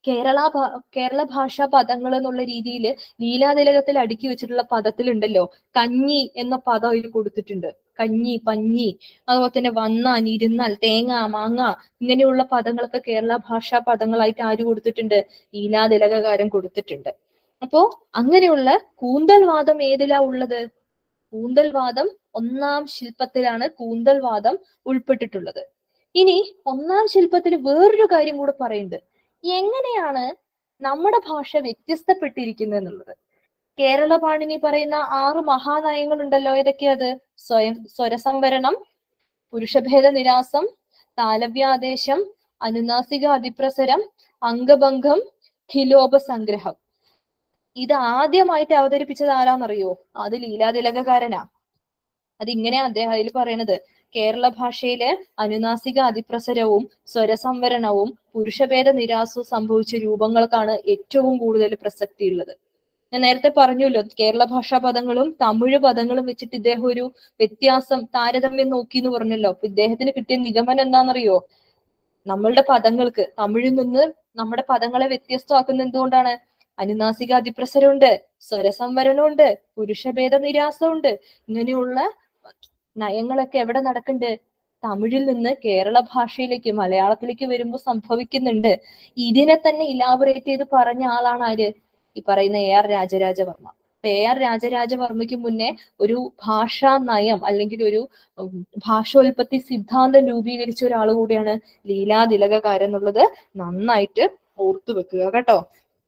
കേരള ഭാ- കേരള ഭാഷാ പദങ്ങൾ എന്നുള്ള രീതിയിൽ ലീലാതിലകത്തിൽ അടുക്കി വെച്ചിട്ടുള്ള പദത്തിലുണ്ടല്ലോ കഞ്ഞി എന്ന പദം അതിൽ കൊടുത്തിട്ടുണ്ട് കഞ്ഞി പഞ്ഞി അതുപോലെ തന്നെ വന്നാൽ ഇരുന്നാൽ തേങ്ങ മാങ്ങ ഇങ്ങനെയുള്ള പദങ്ങളൊക്കെ കേരള ഭാഷാ പദങ്ങളായിട്ട് ആര് കൊടുത്തിട്ടുണ്ട് ലീലാതിലകകാരൻ കൊടുത്തിട്ടുണ്ട് അപ്പോ അങ്ങനെയുള്ള കൂന്തൽവാദം ഏതിലാ ഉള്ളത് കൂന്തൽവാദം ഒന്നാം ശില്പത്തിലാണ് കൂന്തൽവാദം ഉൾപ്പെട്ടിട്ടുള്ളത് ഇനി ഒന്നാം ശില്പത്തിൽ വേറൊരു കാര്യം കൂടെ പറയുന്നുണ്ട് എങ്ങനെയാണ് നമ്മുടെ ഭാഷ വ്യത്യസ്തപ്പെട്ടിരിക്കുന്നത് എന്നുള്ളത് കേരള പാണിനി പറയുന്ന ആറ് മഹാനയങ്ങൾ ഉണ്ടല്ലോ ഏതൊക്കെയത് സ്വയം സ്വരസംവരണം പുരുഷഭേദ നിരാസം താലവ്യാദേശം അനുനാസിക അതിപ്രസരം അംഗഭംഗം ഖിലോപ സംഗ്രഹം ഇത് ആദ്യമായിട്ട് അവതരിപ്പിച്ചത് ആരാന്നറിയോ അത് ലീലാതിലകകാരനാ അതിങ്ങനെ അദ്ദേഹം അതിൽ പറയണത് കേരള ഭാഷയിലെ അനുനാസിക അതിപ്രസരവും സ്വരസംവരണവും പുരുഷഭേദ നിരാസവും സംഭവിച്ച രൂപങ്ങൾക്കാണ് ഏറ്റവും കൂടുതൽ പ്രസക്തിയുള്ളത് ഞാൻ നേരത്തെ പറഞ്ഞല്ലോ കേരള ഭാഷാ പദങ്ങളും തമിഴ് പദങ്ങളും വെച്ചിട്ട് ഇദ്ദേഹം ഒരു വ്യത്യാസം താരതമ്യം നോക്കി എന്ന് പറഞ്ഞല്ലോ അപ്പൊ ഇദ്ദേഹത്തിന് കിട്ടിയ നിഗമനം എന്താണെന്നറിയോ നമ്മളുടെ പദങ്ങൾക്ക് തമിഴിൽ നിന്ന് നമ്മുടെ പദങ്ങളെ വ്യത്യസ്തമാക്കുന്ന എന്തുകൊണ്ടാണ് അനുനാസിക അതിപ്രസരമുണ്ട് സ്വരസംവരണമുണ്ട് പുരുഷഭേദ നിരാസമുണ്ട് ഇങ്ങനെയുള്ള നയങ്ങളൊക്കെ എവിടെ നടക്കുന്നുണ്ട് തമിഴിൽ നിന്ന് കേരള ഭാഷയിലേക്ക് മലയാളത്തിലേക്ക് വരുമ്പോൾ സംഭവിക്കുന്നുണ്ട് ഇതിനെ തന്നെ ഇലാബറേറ്റ് ചെയ്ത് പറഞ്ഞ ആളാണ് ആര് ഈ പറയുന്ന എ ആർ രാജരാജവർമ്മ അപ്പൊ എ ആർ രാജരാജവർമ്മയ്ക്ക് മുന്നേ ഒരു ഭാഷാ നയം അല്ലെങ്കിൽ ഒരു ഉം, ഭാഷോൽപത്തി സിദ്ധാന്തം രൂപീകരിച്ച ഒരാൾ കൂടിയാണ് ലീലാതിലകകാരൻ എന്നുള്ളത് നന്നായിട്ട് ഓർത്തു വെക്കുക കേട്ടോ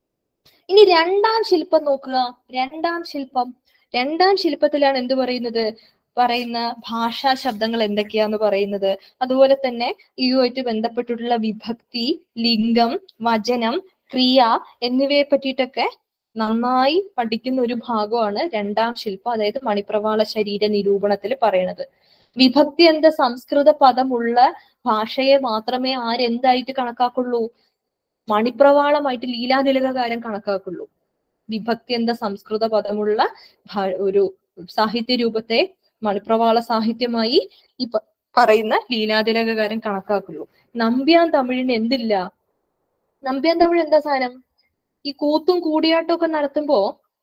ഇനി രണ്ടാം ശില്പം നോക്കുക രണ്ടാം ശില്പം രണ്ടാം ശില്പത്തിലാണ് എന്ത് പറയുന്നത് പറയുന്ന ഭാഷാ ശബ്ദങ്ങൾ എന്തൊക്കെയാന്ന് പറയുന്നത് അതുപോലെ തന്നെ ഇതുമായിട്ട് ബന്ധപ്പെട്ടിട്ടുള്ള വിഭക്തി ലിംഗം വചനം ക്രിയ എന്നിവയെ പറ്റിയിട്ടൊക്കെ നന്നായി പഠിക്കുന്ന ഒരു ഭാഗമാണ് രണ്ടാം ശില്പം അതായത് മണിപ്രവാള ശരീര നിരൂപണത്തിൽ പറയണത് വിഭക്തി എന്ന സംസ്കൃത പദമുള്ള ഭാഷയെ മാത്രമേ ആരെന്തായിട്ട് കണക്കാക്കുള്ളൂ മണിപ്രവാളമായിട്ട് ലീലാനിലകകാരൻ കണക്കാക്കുള്ളൂ വിഭക്തി എന്ന സംസ്കൃത പദമുള്ള ഭാ- ഒരു സാഹിത്യ രൂപത്തെ മണിപ്രവാള സാഹിത്യമായി ഈ പ- പറയുന്ന ലീലാതിലകകാരൻ കണക്കാക്കുള്ളൂ നമ്പ്യാൻ തമിഴിന് എന്തില്ല നമ്പ്യാൻ തമിഴ് എന്താ സാധനം ഈ കൂത്തും കൂടിയാട്ടവും ഒക്കെ നടത്തുമ്പോ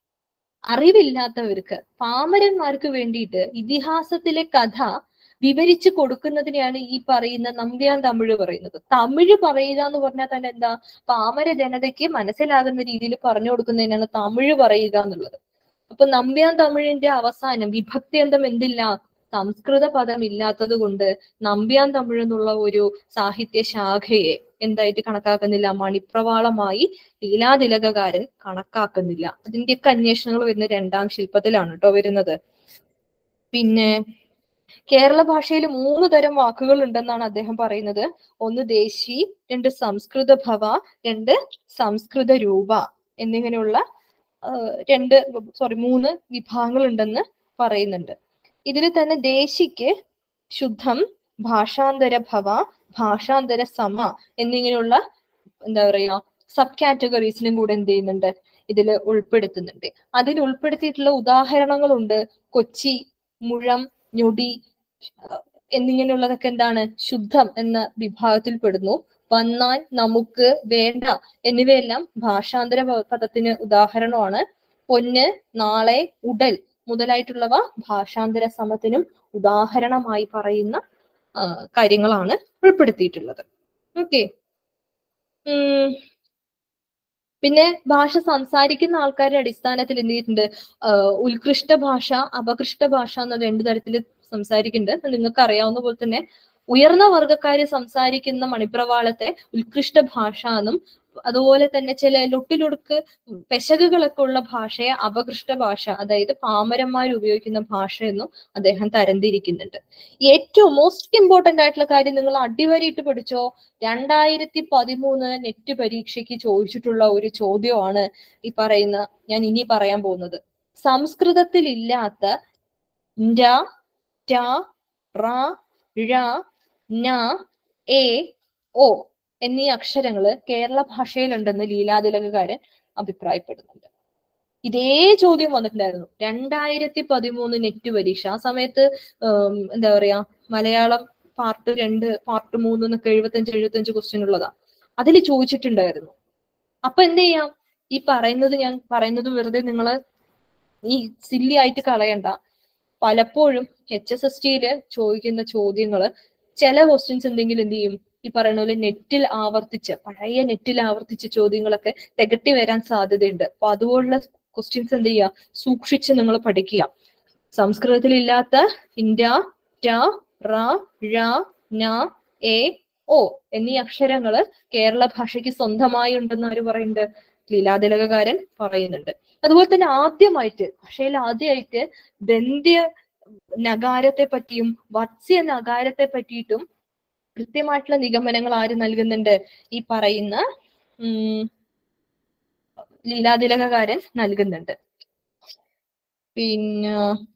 അറിവില്ലാത്തവർക്ക് പാമരന്മാർക്ക് വേണ്ടിയിട്ട് ഇതിഹാസത്തിലെ കഥ വിവരിച്ചു കൊടുക്കുന്നതിനെയാണ് ഈ പറയുന്ന നമ്പ്യാൻ തമിഴ് പറയുന്നത് തമിഴ് പറയുക എന്ന് പറഞ്ഞാൽ തന്നെ എന്താ പാമര ജനതയ്ക്ക് മനസ്സിലാകുന്ന രീതിയിൽ പറഞ്ഞു കൊടുക്കുന്നതിനാണ് തമിഴ് പറയുക എന്നുള്ളത് അപ്പൊ നമ്പ്യാൻ തമിഴിന്റെ അവസാനം വിഭക്തിയന്തം എന്തില്ല സംസ്കൃത പദം ഇല്ലാത്തത് കൊണ്ട് നമ്പ്യാൻ തമിഴ് എന്നുള്ള ഒരു സാഹിത്യ ശാഖയെ എന്തായിട്ട് കണക്കാക്കുന്നില്ല മണിപ്രവാളമായി ലീലാതിലകകാരൻ കണക്കാക്കുന്നില്ല അതിന്റെയൊക്കെ അന്വേഷണങ്ങൾ വരുന്ന രണ്ടാം ശില്പത്തിലാണ് കേട്ടോ വരുന്നത് പിന്നെ കേരള ഭാഷയിൽ മൂന്ന് തരം വാക്കുകൾ ഉണ്ടെന്നാണ് അദ്ദേഹം പറയുന്നത് ഒന്ന് ദേശി രണ്ട് സംസ്കൃത ഭവ രണ്ട് സംസ്കൃത രൂപ എന്നിങ്ങനെയുള്ള ആ, രണ്ട് സോറി മൂന്ന് വിഭാഗങ്ങൾ ഉണ്ടെന്ന് പറയുന്നുണ്ട് ഇതിൽ തന്നെ ദേശിക്ക് ശുദ്ധം ഭാഷാന്തര ഭവ ഭാഷാന്തര സമ എന്നിങ്ങനെയുള്ള എന്താ പറയാ സബ് കാറ്റഗറീസിലും കൂടെ എന്ത് ചെയ്യുന്നുണ്ട് ഇതിൽ ഉൾപ്പെടുത്തുന്നുണ്ട് അതിൽ ഉൾപ്പെടുത്തിയിട്ടുള്ള ഉദാഹരണങ്ങളുണ്ട് കൊച്ചി മുഴം ഞൊടി അഹ് എന്നിങ്ങനെയുള്ളതൊക്കെ എന്താണ് ശുദ്ധം എന്ന വിഭാഗത്തിൽ പെടുന്നു വന്നാൽ നമുക്ക് വേണ്ട എന്നിവയെല്ലാം ഭാഷാന്തര പ- പദത്തിന് ഉദാഹരണമാണ് പൊന്ന് നാളെ ഉടൽ മുതലായിട്ടുള്ളവ ഭാഷാന്തര സമത്തിനും ഉദാഹരണമായി പറയുന്ന ആ, കാര്യങ്ങളാണ് ഉൾപ്പെടുത്തിയിട്ടുള്ളത് ഓക്കെ പിന്നെ ഭാഷ സംസാരിക്കുന്ന ആൾക്കാരുടെ അടിസ്ഥാനത്തിൽ എന്ത് ചെയ്തിട്ടുണ്ട് ആഹ് ഉത്കൃഷ്ട ഭാഷ അപകൃഷ്ട ഭാഷ എന്ന രണ്ടു തരത്തിൽ സംസാരിക്കുന്നുണ്ട് നിങ്ങൾക്ക് അറിയാവുന്ന പോലെ തന്നെ ഉയർന്ന വർഗക്കാര് സംസാരിക്കുന്ന മണിപ്രവാളത്തെ ഉത്കൃഷ്ട ഭാഷ എന്നും അതുപോലെ തന്നെ ചില ലൊട്ടിലൊടുക്ക് പെശകുകളൊക്കെ ഉള്ള ഭാഷയെ അപകൃഷ്ട ഭാഷ അതായത് പാമരന്മാർ ഉപയോഗിക്കുന്ന ഭാഷ എന്നും അദ്ദേഹം തരംതിരിക്കുന്നുണ്ട് ഏറ്റവും മോസ്റ്റ് ഇമ്പോർട്ടന്റ് ആയിട്ടുള്ള കാര്യം നിങ്ങൾ അടിവരയിട്ട് പഠിച്ചോ രണ്ടായിരത്തി പതിമൂന്ന് നെറ്റ് പരീക്ഷയ്ക്ക് ചോദിച്ചിട്ടുള്ള ഒരു ചോദ്യമാണ് ഈ പറയുന്ന ഞാൻ ഇനി പറയാൻ പോകുന്നത് സംസ്കൃതത്തിൽ ഇല്ലാത്ത ര ട റ ഴ ന എ ഓ എന്നീ അക്ഷരങ്ങള് കേരള ഭാഷയിലുണ്ടെന്ന് ലീലാതിലകകാരൻ അഭിപ്രായപ്പെടുന്നുണ്ട് ഇതേ ചോദ്യം വന്നിട്ടുണ്ടായിരുന്നു രണ്ടായിരത്തി പതിമൂന്ന് നെറ്റ് പരീക്ഷ ആ സമയത്ത് ഉം, എന്താ പറയാ മലയാളം പാർട്ട് രണ്ട് പാർട്ട് മൂന്ന് എന്നൊക്കെ എഴുപത്തഞ്ച് എഴുപത്തഞ്ച് ക്വസ്റ്റ്യൻ ഉള്ളതാ അതിൽ ചോദിച്ചിട്ടുണ്ടായിരുന്നു അപ്പൊ എന്ത് ചെയ്യാം ഈ പറയുന്നത് ഞാൻ പറയുന്നത് വെറുതെ നിങ്ങൾ ഈ സില്ലി ആയിട്ട് കളയണ്ട പലപ്പോഴും എച്ച് എസ് എസ് ടിയില് ചോദിക്കുന്ന ചോദ്യങ്ങള് ചില ക്വസ്റ്റ്യൻസ് എന്തെങ്കിലും എന്ത് ചെയ്യും ഈ പറയുന്ന പോലെ നെറ്റിൽ ആവർത്തിച്ച് പഴയ നെറ്റിൽ ആവർത്തിച്ച ചോദ്യങ്ങളൊക്കെ തികട്ടി വരാൻ സാധ്യതയുണ്ട് അപ്പൊ അതുപോലുള്ള ക്വസ്റ്റ്യൻസ് എന്ത് ചെയ്യുക സൂക്ഷിച്ച് നിങ്ങൾ പഠിക്കുക സംസ്കൃതത്തിൽ ഇല്ലാത്ത ഇന്ത്യ ട റ ഴ ന എ ഓ എന്നീ അക്ഷരങ്ങള് കേരള ഭാഷയ്ക്ക് സ്വന്തമായി ഉണ്ടെന്ന് ആര് പറയുന്നുണ്ട് ലീലാതിലകകാരൻ പറയുന്നുണ്ട് അതുപോലെ തന്നെ ആദ്യമായിട്ട് ഭാഷയിൽ ആദ്യമായിട്ട് ദന്ത്യ നഗാരത്തെ പറ്റിയും വത്സ്യ നഗാരത്തെ പറ്റിയിട്ടും കൃത്യമായിട്ടുള്ള നിഗമനങ്ങൾ ആര് നൽകുന്നുണ്ട് ഈ പറയുന്ന ഉം ലീലാതിലകകാരൻ നൽകുന്നുണ്ട് പിന്നെ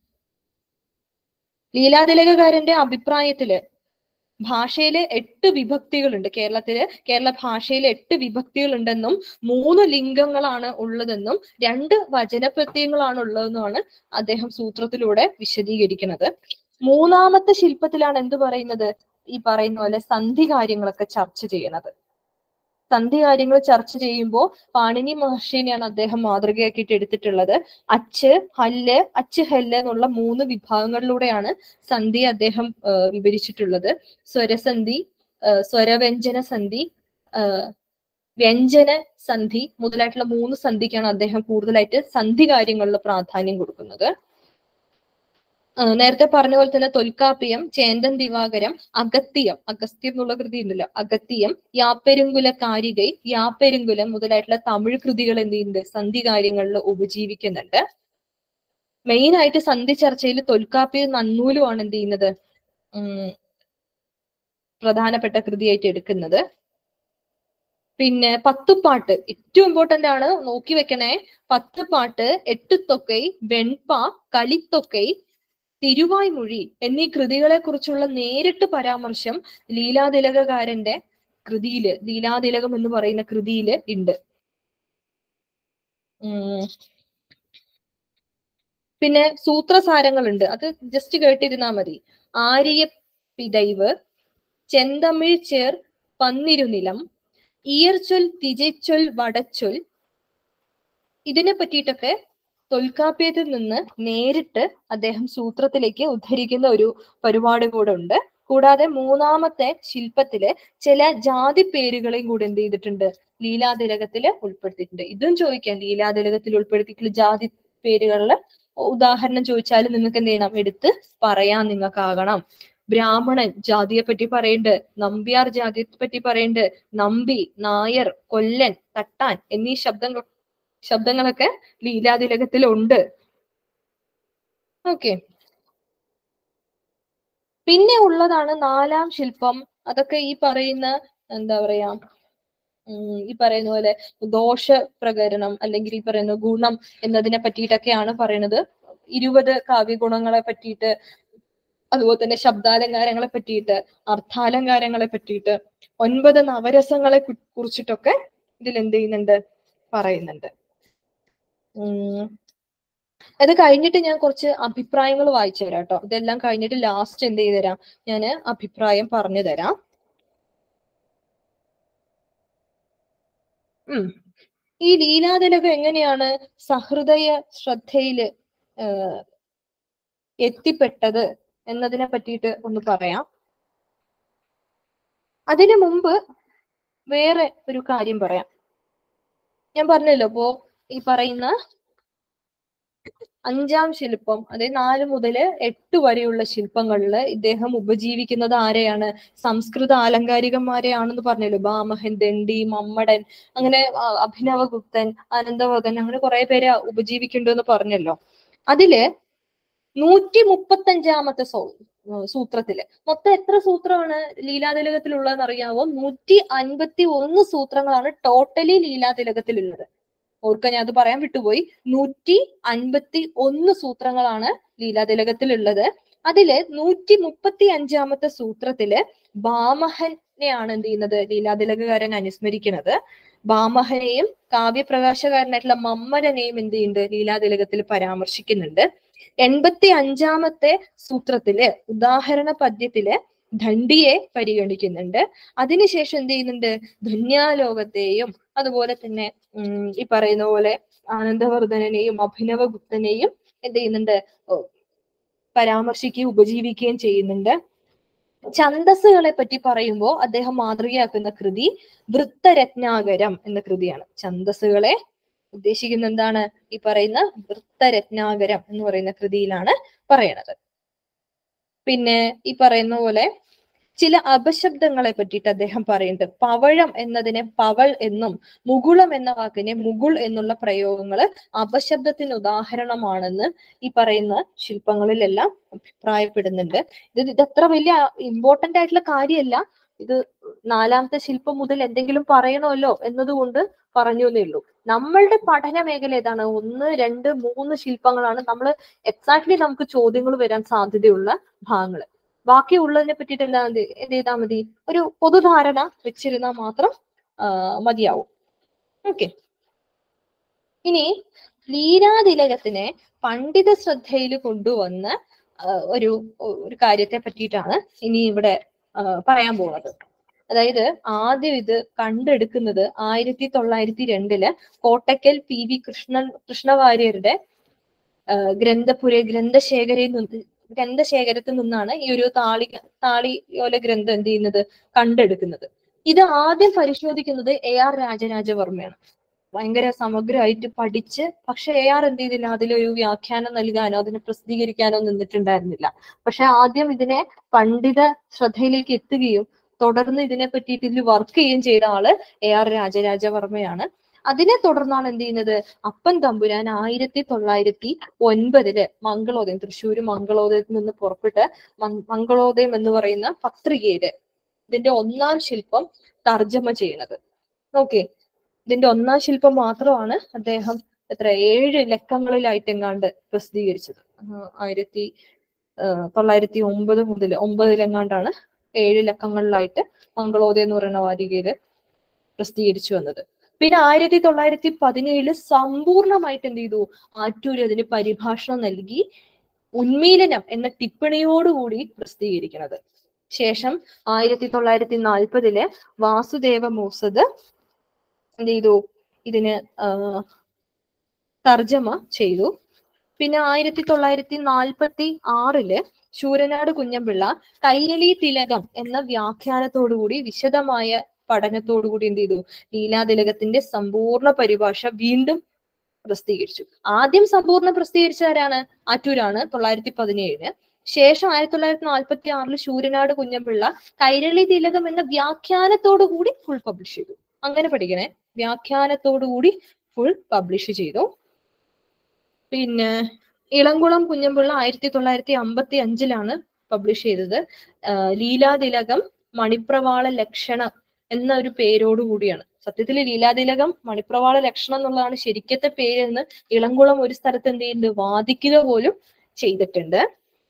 ലീലാതിലകകാരന്റെ അഭിപ്രായത്തില് ഭാഷയിലെ എട്ട് വിഭക്തികളുണ്ട് കേരളത്തില് കേരള ഭാഷയിൽ എട്ട് വിഭക്തികളുണ്ടെന്നും മൂന്ന് ലിംഗങ്ങളാണ് ഉള്ളതെന്നും രണ്ട് വചനപ്രത്യയങ്ങളാണ് ഉള്ളതെന്നുമാണ് അദ്ദേഹം സൂത്രത്തിലൂടെ വിശദീകരിക്കുന്നത് മൂന്നാമത്തെ ശില്പത്തിലാണ് എന്ത് പറയുന്നത് ഈ പറയുന്ന പോലെ സന്ധി കാര്യങ്ങളൊക്കെ ചർച്ച ചെയ്യുന്നത് സന്ധി കാര്യങ്ങൾ ചർച്ച ചെയ്യുമ്പോൾ പാണിനി മഹർഷിനെയാണ് അദ്ദേഹം മാതൃകയാക്കിയിട്ട് എടുത്തിട്ടുള്ളത് അച്ച് ഹല്ല് അച്ച് ഹല്ല് എന്നുള്ള മൂന്ന് വിഭാഗങ്ങളിലൂടെയാണ് സന്ധി അദ്ദേഹം ആ, വിവരിച്ചിട്ടുള്ളത് സ്വരസന്ധി ആ, സ്വരവ്യഞ്ജന സന്ധി ആ, വ്യഞ്ജന സന്ധി മുതലായിട്ടുള്ള മൂന്ന് സന്ധിക്കാണ് അദ്ദേഹം കൂടുതലായിട്ട് സന്ധി കാര്യങ്ങളിൽ പ്രാധാന്യം കൊടുക്കുന്നത് ആ, നേരത്തെ പറഞ്ഞ പോലെ തന്നെ തൊൽക്കാപ്പിയം ചേന്തൻ ദിവാകരം അഗസ്ത്യം അഗസ്ത്യം എന്നുള്ള കൃതി ഉണ്ടല്ലോ അഗസ്ത്യം യാപ്പെരുങ്കുല കാരികൈ യാപ്പെരുങ്കുലം മുതലായിട്ടുള്ള തമിഴ് കൃതികൾ എന്ത് ചെയ്യുന്നുണ്ട് സന്ധി കാര്യങ്ങളിൽ ഉപജീവിക്കുന്നുണ്ട് മെയിൻ ആയിട്ട് സന്ധി ചർച്ചയിൽ തൊൽക്കാപ്പിയും നന്നൂലുമാണ് എന്ത് ചെയ്യുന്നത് ഉം പ്രധാനപ്പെട്ട കൃതിയായിട്ട് എടുക്കുന്നത് പിന്നെ പത്തുപാട്ട് ഏറ്റവും ഇമ്പോർട്ടന്റ് ആണ് നോക്കി വെക്കണേ പത്തുപാട്ട് എട്ടുത്തൊക്കൈ വെൺപ കളിത്തൊക്കൈ തിരുവായ്മൊഴി എന്നീ കൃതികളെ കുറിച്ചുള്ള നേരിട്ട് പരാമർശം ലീലാതിലകകാരന്റെ കൃതിയില് ലീലാതിലകം എന്ന് പറയുന്ന കൃതിയില് ഉണ്ട് ഉം. പിന്നെ സൂത്രസാരങ്ങളുണ്ട് അത് ജസ്റ്റ് കേട്ടിരുന്നാ മതി ആര്യ പിതൈവ് ചെന്തമിഴ് ചേർ പന്നിരുനിലം ഇയർച്ചൊൽ തിജച്ചൊൽ വടച്ചൊൽ ഇതിനെ പറ്റിയിട്ടൊക്കെ തൊൽക്കാപ്യത്തിൽ നിന്ന് നേരിട്ട് അദ്ദേഹം സൂത്രത്തിലേക്ക് ഉദ്ധരിക്കുന്ന ഒരു പരിപാടി കൂടെ ഉണ്ട് കൂടാതെ മൂന്നാമത്തെ ശില്പത്തില് ചില ജാതി പേരുകളെയും കൂടെ എന്ത് ചെയ്തിട്ടുണ്ട് ലീലാതിലകത്തില് ഉൾപ്പെടുത്തിയിട്ടുണ്ട് ഇതും ചോദിക്കാം ലീലാതിലകത്തിൽ ഉൾപ്പെടുത്തിയിട്ടുള്ള ജാതി പേരുകളില് ഉദാഹരണം ചോദിച്ചാൽ നിങ്ങൾക്ക് എന്ത് ചെയ്യണം എടുത്ത് പറയാൻ നിങ്ങൾക്കാകണം ബ്രാഹ്മണൻ ജാതിയെ പറ്റി പറയുന്നുണ്ട് നമ്പ്യാർ ജാതിയെ പറ്റി പറയുന്നുണ്ട് നമ്പി നായർ കൊല്ലൻ തട്ടാൻ എന്നീ ശബ്ദങ്ങൾ ശബ്ദങ്ങളൊക്കെ ലീലാതിലകത്തിലുണ്ട് ഓക്കെ പിന്നെ ഉള്ളതാണ് നാലാം ശില്പം അതൊക്കെ ഈ പറയുന്ന എന്താ പറയാ ഉം, ഈ പറയുന്ന പോലെ ദോഷ പ്രകരണം അല്ലെങ്കിൽ ഈ പറയുന്ന ഗുണം എന്നതിനെ പറ്റിയിട്ടൊക്കെയാണ് പറയുന്നത് ഇരുപത് കാവ്യഗുണങ്ങളെ പറ്റിയിട്ട് അതുപോലെ തന്നെ ശബ്ദാലങ്കാരങ്ങളെ പറ്റിയിട്ട് അർത്ഥാലങ്കാരങ്ങളെ പറ്റിയിട്ട് ഒൻപത് നവരസങ്ങളെ കു- കുറിച്ചിട്ടൊക്കെ ഇതിൽ എന്ത് ചെയ്യുന്നുണ്ട് പറയുന്നുണ്ട് ഉം അത് കഴിഞ്ഞിട്ട് ഞാൻ കുറച്ച് അഭിപ്രായങ്ങൾ വായിച്ചു തരാം കേട്ടോ ഇതെല്ലാം കഴിഞ്ഞിട്ട് ലാസ്റ്റ് എന്ത് ചെയ്തു തരാം ഞാൻ അഭിപ്രായം പറഞ്ഞു തരാം ഉം ഈ ലീലാതിലകം എങ്ങനെയാണ് സഹൃദയ ശ്രദ്ധയില് ഏഹ് എത്തിപ്പെട്ടത് എന്നതിനെ പറ്റിയിട്ട് ഒന്ന് പറയാം അതിനു മുമ്പ് വേറെ ഒരു കാര്യം പറയാം ഞാൻ പറഞ്ഞല്ലോ ഇപ്പോ ഈ പറയുന്ന അഞ്ചാം ശില്പം അതായത് നാല് മുതൽ എട്ട് വരെയുള്ള ശില്പങ്ങളിൽ ഇദ്ദേഹം ഉപജീവിക്കുന്നത് ആരെയാണ് സംസ്കൃത ആലങ്കാരികന്മാരെയാണെന്ന് പറഞ്ഞല്ലോ ബാമഹൻ ദണ്ഡി മമ്മടൻ അങ്ങനെ ആ, അഭിനവഗുപ്തൻ അനന്തവദൻ അങ്ങനെ കുറെ പേരെ ഉപജീവിക്കുന്നുണ്ടെന്ന് പറഞ്ഞല്ലോ അതില് നൂറ്റി മുപ്പത്തഞ്ചാമത്തെ സോ ഉം, സൂത്രത്തില് മൊത്തം എത്ര സൂത്രമാണ് ലീലാതിലകത്തിലുള്ളതെന്ന് അറിയാവോ നൂറ്റി അൻപത്തി ഒന്ന് സൂത്രങ്ങളാണ് ടോട്ടലി ലീലാതിലകത്തിലുള്ളത് ഓർക്കാൻ ഞാൻ അത് പറയാൻ വിട്ടുപോയി നൂറ്റി അൻപത്തി ഒന്ന് സൂത്രങ്ങളാണ് ലീലാതിലകത്തിലുള്ളത് അതില് നൂറ്റി മുപ്പത്തി അഞ്ചാമത്തെ സൂത്രത്തില് ബാമഹനെയാണ് എന്ത് ചെയ്യുന്നത് ലീലാതിലകകാരൻ അനുസ്മരിക്കുന്നത് ബാമഹനെയും കാവ്യപ്രകാശകാരനായിട്ടുള്ള മമ്മരനെയും എന്ത് ചെയ്യുന്നുണ്ട് ലീലാതിലകത്തിൽ പരാമർശിക്കുന്നുണ്ട് എൺപത്തി അഞ്ചാമത്തെ സൂത്രത്തില് ഉദാഹരണ പദ്യത്തില് ദണ്ഡിയെ പരിഗണിക്കുന്നുണ്ട് അതിനുശേഷം എന്ത് ചെയ്യുന്നുണ്ട് ധന്യാലോകത്തെയും അതുപോലെ തന്നെ ഉം, ഈ പറയുന്ന പോലെ ആനന്ദവർദ്ധനെയും അഭിനവഗുപ്തനെയും എന്ത് ചെയ്യുന്നുണ്ട് ഓ, പരാമർശിക്കുകയും ഉപജീവിക്കുകയും ചെയ്യുന്നുണ്ട് ഛന്തസ്സുകളെ പറ്റി പറയുമ്പോൾ അദ്ദേഹം മാതൃകയാക്കുന്ന കൃതി വൃത്തരത്നാകരം എന്ന കൃതിയാണ് ഛന്തസ്സുകളെ ഉദ്ദേശിക്കുന്ന എന്താണ് ഈ പറയുന്ന വൃത്തരത്നാകരം എന്ന് പറയുന്ന കൃതിയിലാണ് പറയണത് പിന്നെ ഈ പറയുന്ന പോലെ ചില അപശബ്ദങ്ങളെ പറ്റിയിട്ട് അദ്ദേഹം പറയുന്നുണ്ട് പവഴം എന്നതിനെ പവൾ എന്നും മുകുളം എന്ന വാക്കിനെ മുകുൾ എന്നുള്ള പ്രയോഗങ്ങള് അപശബ്ദത്തിന് ഉദാഹരണമാണെന്ന് ഈ പറയുന്ന ശില്പങ്ങളിലെല്ലാം അഭിപ്രായപ്പെടുന്നുണ്ട് ഇത് ഇതത്ര വലിയ ഇമ്പോർട്ടന്റ് ആയിട്ടുള്ള കാര്യമല്ല ഇത് നാലാമത്തെ ശില്പം മുതൽ എന്തെങ്കിലും പറയണമല്ലോ എന്നതുകൊണ്ട് പറഞ്ഞു എന്നേ ഉള്ളൂ നമ്മളുടെ പഠന മേഖല ഏതാണ് ഒന്ന് രണ്ട് മൂന്ന് ശില്പങ്ങളാണ് നമ്മൾ എക്സാക്ട്ലി നമുക്ക് ചോദ്യങ്ങൾ വരാൻ സാധ്യതയുള്ള ഭാഗങ്ങൾ ബാക്കിയുള്ളതിനെ പറ്റിയിട്ട് എന്താ മതി എന്ത് ചെയ്താൽ മതി ഒരു പൊതുധാരണ വെച്ചിരുന്നാൽ മാത്രം ആ, മതിയാവും ഓക്കെ ഇനി ലീലാതിലകത്തിനെ പണ്ഡിത ശ്രദ്ധയിൽ കൊണ്ടുവന്ന് ആ, ഒരു ഒരു കാര്യത്തെ പറ്റിയിട്ടാണ് ഇനി ഇവിടെ ആ, പറയാൻ പോകുന്നത് അതായത് ആദ്യം ഇത് കണ്ടെടുക്കുന്നത് ആയിരത്തി തൊള്ളായിരത്തി രണ്ടില് കോട്ടക്കൽ പി വി കൃഷ്ണൻ കൃഷ്ണവാര്യരുടെ ആ, ഗ്രന്ഥപുര ഗ്രന്ഥശേഖരയിൽ നിന്ന് ഗ്രന്ഥശേഖരത്തിൽ നിന്നാണ് ഈ ഒരു താളി താളിയോല ഗ്രന്ഥം എന്ത് ചെയ്യുന്നത് കണ്ടെടുക്കുന്നത് ഇത് ആദ്യം പരിശോധിക്കുന്നത് എ ആർ രാജരാജവർമ്മയാണ് ഭയങ്കര സമഗ്രമായിട്ട് പഠിച്ച് പക്ഷെ എ ആർ എന്ത് ചെയ്തില്ല അതിലൊരു വ്യാഖ്യാനം നൽകാനോ അതിനെ പ്രസിദ്ധീകരിക്കാനോ നിന്നിട്ടുണ്ടായിരുന്നില്ല പക്ഷെ ആദ്യം ഇതിനെ പണ്ഡിത ശ്രദ്ധയിലേക്ക് എത്തുകയും തുടർന്ന് ഇതിനെ പറ്റിയിട്ട് ഇതിൽ വർക്ക് ചെയ്യുകയും ചെയ്ത ആള് എ ആർ രാജരാജവർമ്മയാണ് അതിനെ തുടർന്നാണ് എന്ത് ചെയ്യുന്നത് അപ്പൻ തമ്പുരാൻ ആയിരത്തി തൊള്ളായിരത്തി ഒൻപതില് മംഗളോദയം തൃശ്ശൂര് മംഗളോദയത്തിൽ നിന്ന് പുറപ്പെട്ട് മങ്- മംഗളോദയം എന്ന് പറയുന്ന പത്രികയില് ഇതിന്റെ ഒന്നാം ശില്പം തർജ്ജമ ചെയ്യണത് ഓക്കെ ഇതിന്റെ ഒന്നാം ശില്പം മാത്രമാണ് അദ്ദേഹം എത്ര ഏഴ് ലക്കങ്ങളിലായിട്ട് എങ്ങാണ്ട് പ്രസിദ്ധീകരിച്ചത് ആ, ആയിരത്തി ആ, തൊള്ളായിരത്തി ഒമ്പത് മുതൽ ഒമ്പതിലെങ്ങാണ്ടാണ് ഏഴ് ലക്കങ്ങളിലായിട്ട് മംഗളോദയം എന്ന് പറയുന്ന വാരികയില് പ്രസിദ്ധീകരിച്ചു വന്നത് പിന്നെ ആയിരത്തി തൊള്ളായിരത്തി പതിനേഴില് സമ്പൂർണമായിട്ട് എന്ത് ചെയ്തു ആറ്റൂര് അതിന് പരിഭാഷണം നൽകി ഉന്മീലനം എന്ന ടിപ്പണിയോടുകൂടി പ്രസിദ്ധീകരിക്കുന്നത് ശേഷം ആയിരത്തി തൊള്ളായിരത്തി നാൽപ്പതില് വാസുദേവ മൂസത് എന്ത് ചെയ്തു ഇതിന് ആ, തർജ്ജമ ചെയ്തു പിന്നെ ആയിരത്തി തൊള്ളായിരത്തി നാൽപ്പത്തി ആറില് ശൂരനാട് കുഞ്ഞമ്പിള്ള കൈരളി തിലകം എന്ന വ്യാഖ്യാനത്തോടുകൂടി വിശദമായ പഠനത്തോടുകൂടി എന്ത് ചെയ്തു ലീലാതിലകത്തിന്റെ സമ്പൂർണ്ണ പരിഭാഷ വീണ്ടും പ്രസിദ്ധീകരിച്ചു ആദ്യം സമ്പൂർണ്ണ പ്രസിദ്ധീകരിച്ച ആരാണ് ആറ്റൂരാണ് തൊള്ളായിരത്തി പതിനേഴിന് ശേഷം ആയിരത്തി തൊള്ളായിരത്തി നാൽപ്പത്തി ആറിൽ ശൂരനാട് കുഞ്ഞമ്പിള്ള കൈരളി തിലകം എന്ന വ്യാഖ്യാനത്തോടുകൂടി ഫുൾ പബ്ലിഷ് ചെയ്തു അങ്ങനെ പഠിക്കണേ വ്യാഖ്യാനത്തോടുകൂടി ഫുൾ പബ്ലിഷ് ചെയ്തു പിന്നെ ഇളംകുളം കുഞ്ഞമ്പിള്ള ആയിരത്തി തൊള്ളായിരത്തി അമ്പത്തി അഞ്ചിലാണ് പബ്ലിഷ് ചെയ്തത് ആഹ് ലീലാതിലകം മണിപ്രവാള ലക്ഷണം എന്ന ഒരു പേരോട് കൂടിയാണ് സത്യത്തിൽ ലീലാതിലകം മണിപ്രവാള ലക്ഷണം എന്നുള്ളതാണ് ശരിക്കത്തെ പേരെന്ന് ഇളംകുളം ഒരു സ്ഥലത്ത് എന്ത് ചെയ്യുന്നുണ്ട് വാദിക്കുക പോലും ചെയ്തിട്ടുണ്ട്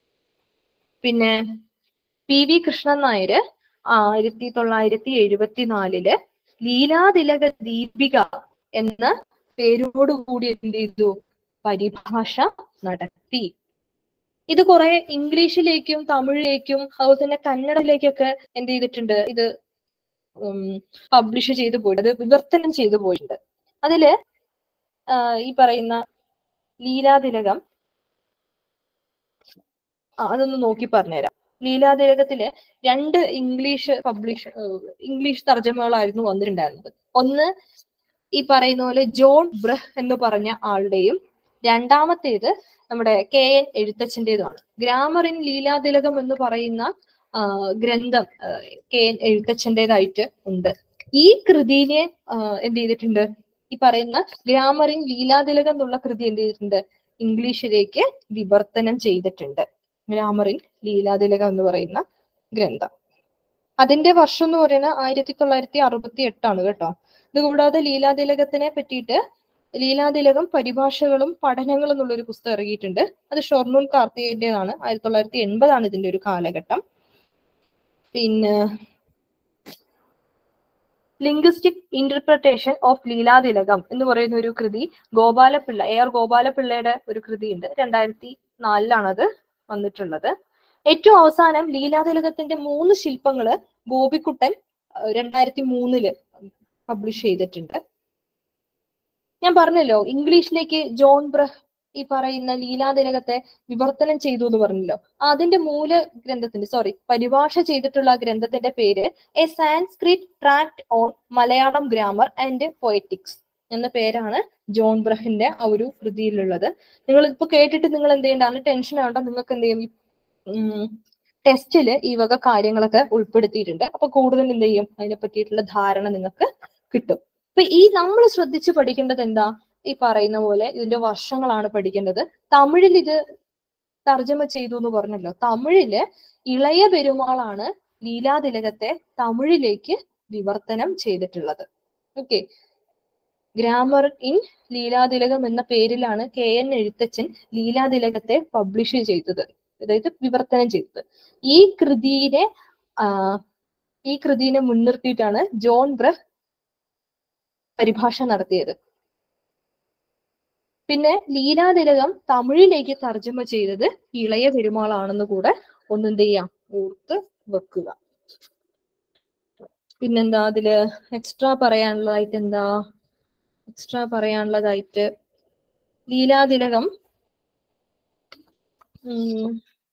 പിന്നെ പി വി കൃഷ്ണൻ നായര് ആയിരത്തി തൊള്ളായിരത്തി എഴുപത്തിനാലില് ലീലാതിലക ദീപിക എന്ന പേരോടുകൂടി എന്ത് ചെയ്തു പരിഭാഷ നടത്തി ഇത് കുറെ ഇംഗ്ലീഷിലേക്കും തമിഴിലേക്കും അതുപോലെ തന്നെ കന്നഡയിലേക്കൊക്കെ എന്ത് ചെയ്തിട്ടുണ്ട് ഇത് പബ്ലിഷ് ചെയ്തു പോയിട്ടുണ്ട് അത് വിവർത്തനം ചെയ്തു പോയിട്ടുണ്ട് അതില് ആ, ഈ പറയുന്ന ലീലാതിലകം ആ, അതൊന്ന് നോക്കി പറഞ്ഞുതരാം ലീലാതിലകത്തില് രണ്ട് ഇംഗ്ലീഷ് പബ്ലിഷ് ഇംഗ്ലീഷ് തർജ്ജമകളായിരുന്നു വന്നിട്ടുണ്ടായിരുന്നത് ഒന്ന് ഈ പറയുന്ന പോലെ ജോൺ ബ്രഹ് എന്ന് പറഞ്ഞ ആളുടെയും രണ്ടാമത്തേത് നമ്മുടെ കെ എൻ എഴുത്തച്ഛൻ്റെതുമാണ് ഗ്രാമർ ഇൻ ലീലാതിലകം എന്ന് പറയുന്ന ആ, ഗ്രന്ഥം ആ, കെ എൻ എഴുത്തച്ഛൻ്റെതായിട്ട് ഉണ്ട് ഈ കൃതിനെ ആ, എന്ത് ചെയ്തിട്ടുണ്ട് ഈ പറയുന്ന ഗ്രാമർ ഇൻ ലീലാതിലകം എന്നുള്ള കൃതി എന്ത് ചെയ്തിട്ടുണ്ട് ഇംഗ്ലീഷിലേക്ക് വിവർത്തനം ചെയ്തിട്ടുണ്ട് ഗ്രാമർ ഇൻ ലീലാതിലകം എന്ന് പറയുന്ന ഗ്രന്ഥം അതിന്റെ വർഷം എന്ന് പറയുന്നത് ആയിരത്തി തൊള്ളായിരത്തി അറുപത്തി എട്ടാണ് കേട്ടോ ഇത് കൂടാതെ ലീലാതിലകത്തിനെ പറ്റിയിട്ട് ലീലാതിലകം പരിഭാഷകളും പഠനങ്ങളും എന്നുള്ളൊരു പുസ്തകം ഇറങ്ങിയിട്ടുണ്ട് അത് ഷൊർണൂർ കാർത്തികേയന്റേതാണ് ആയിരത്തി തൊള്ളായിരത്തി എൺപതാണ് ഇതിന്റെ ഒരു കാലഘട്ടം പിന്നെ ലിംഗ്വിസ്റ്റിക് ഇന്റർപ്രിട്ടേഷൻ ഓഫ് ലീലാതിലകം എന്ന് പറയുന്ന ഒരു കൃതി ഗോപാലപിള്ള എ ആർ ഗോപാലപിള്ളയുടെ ഒരു കൃതിയുണ്ട് രണ്ടായിരത്തി നാലിലാണ് അത് വന്നിട്ടുള്ളത് ഏറ്റവും അവസാനം ലീലാതിലകത്തിന്റെ മൂന്ന് ശില്പങ്ങള് ഗോപിക്കുട്ടൻ അഹ് രണ്ടായിരത്തി മൂന്നില് പബ്ലിഷ് ചെയ്തിട്ടുണ്ട് ഞാൻ പറഞ്ഞല്ലോ ഇംഗ്ലീഷിലേക്ക് ജോൺ ബ്രഹ് ഈ പറയുന്ന ലീലാതിലകത്തെ വിവർത്തനം ചെയ്തു എന്ന് പറഞ്ഞല്ലോ അതിന്റെ മൂല ഗ്രന്ഥത്തിന്റെ സോറി പരിഭാഷ ചെയ്തിട്ടുള്ള ആ ഗ്രന്ഥത്തിന്റെ പേര് a Sanskrit tract on Malayalam grammar and poetics എന്ന പേരാണ് ജോൺ ബ്രഹിന്റെ ആ ഒരു കൃതിയിലുള്ളത് നിങ്ങൾ ഇപ്പൊ കേട്ടിട്ട് നിങ്ങൾ എന്ത് ചെയ്യേണ്ട ടെൻഷൻ ആവണ്ട നിങ്ങൾക്ക് എന്ത് ചെയ്യും ടെസ്റ്റില് ഈ വക കാര്യങ്ങളൊക്കെ ഉൾപ്പെടുത്തിയിട്ടുണ്ട് അപ്പൊ കൂടുതൽ എന്ത് ചെയ്യും അതിനെ പറ്റിയിട്ടുള്ള ധാരണ നിങ്ങൾക്ക് കിട്ടും അപ്പൊ ഈ നമ്മൾ ശ്രദ്ധിച്ച് പഠിക്കേണ്ടത് എന്താ ഈ പറയുന്ന പോലെ ഇതിന്റെ വർഷങ്ങളാണ് പഠിക്കേണ്ടത് തമിഴിൽ ഇത് തർജ്ജമ ചെയ്തു എന്ന് പറഞ്ഞല്ലോ തമിഴില് ഇളയ പെരുമാളാണ് ലീലാതിലകത്തെ തമിഴിലേക്ക് വിവർത്തനം ചെയ്തിട്ടുള്ളത് ഓക്കെ ഗ്രാമർ ഇൻ ലീലാതിലകം എന്ന പേരിലാണ് കെ എൻ എഴുത്തച്ഛൻ ലീലാതിലകത്തെ പബ്ലിഷ് ചെയ്തത് അതായത് വിവർത്തനം ചെയ്തത് ഈ കൃതിയെ ആ, ഈ കൃതിയെ മുൻനിർത്തിയിട്ടാണ് ജോൺ ബ്രഹ് പരിഭാഷ നടത്തിയത് പിന്നെ ലീലാതിലകം തമിഴിലേക്ക് തർജ്ജമ ചെയ്തത് ഇളയ പെരുമാളാണെന്ന് കൂടെ ഒന്നെന്ത് ചെയ്യാം ഓർത്ത് വെക്കുക പിന്നെന്താ അതില് എക്സ്ട്രാ പറയാനുള്ളതായിട്ട് എന്താ എക്സ്ട്രാ പറയാനുള്ളതായിട്ട് ലീലാതിലകം ഉം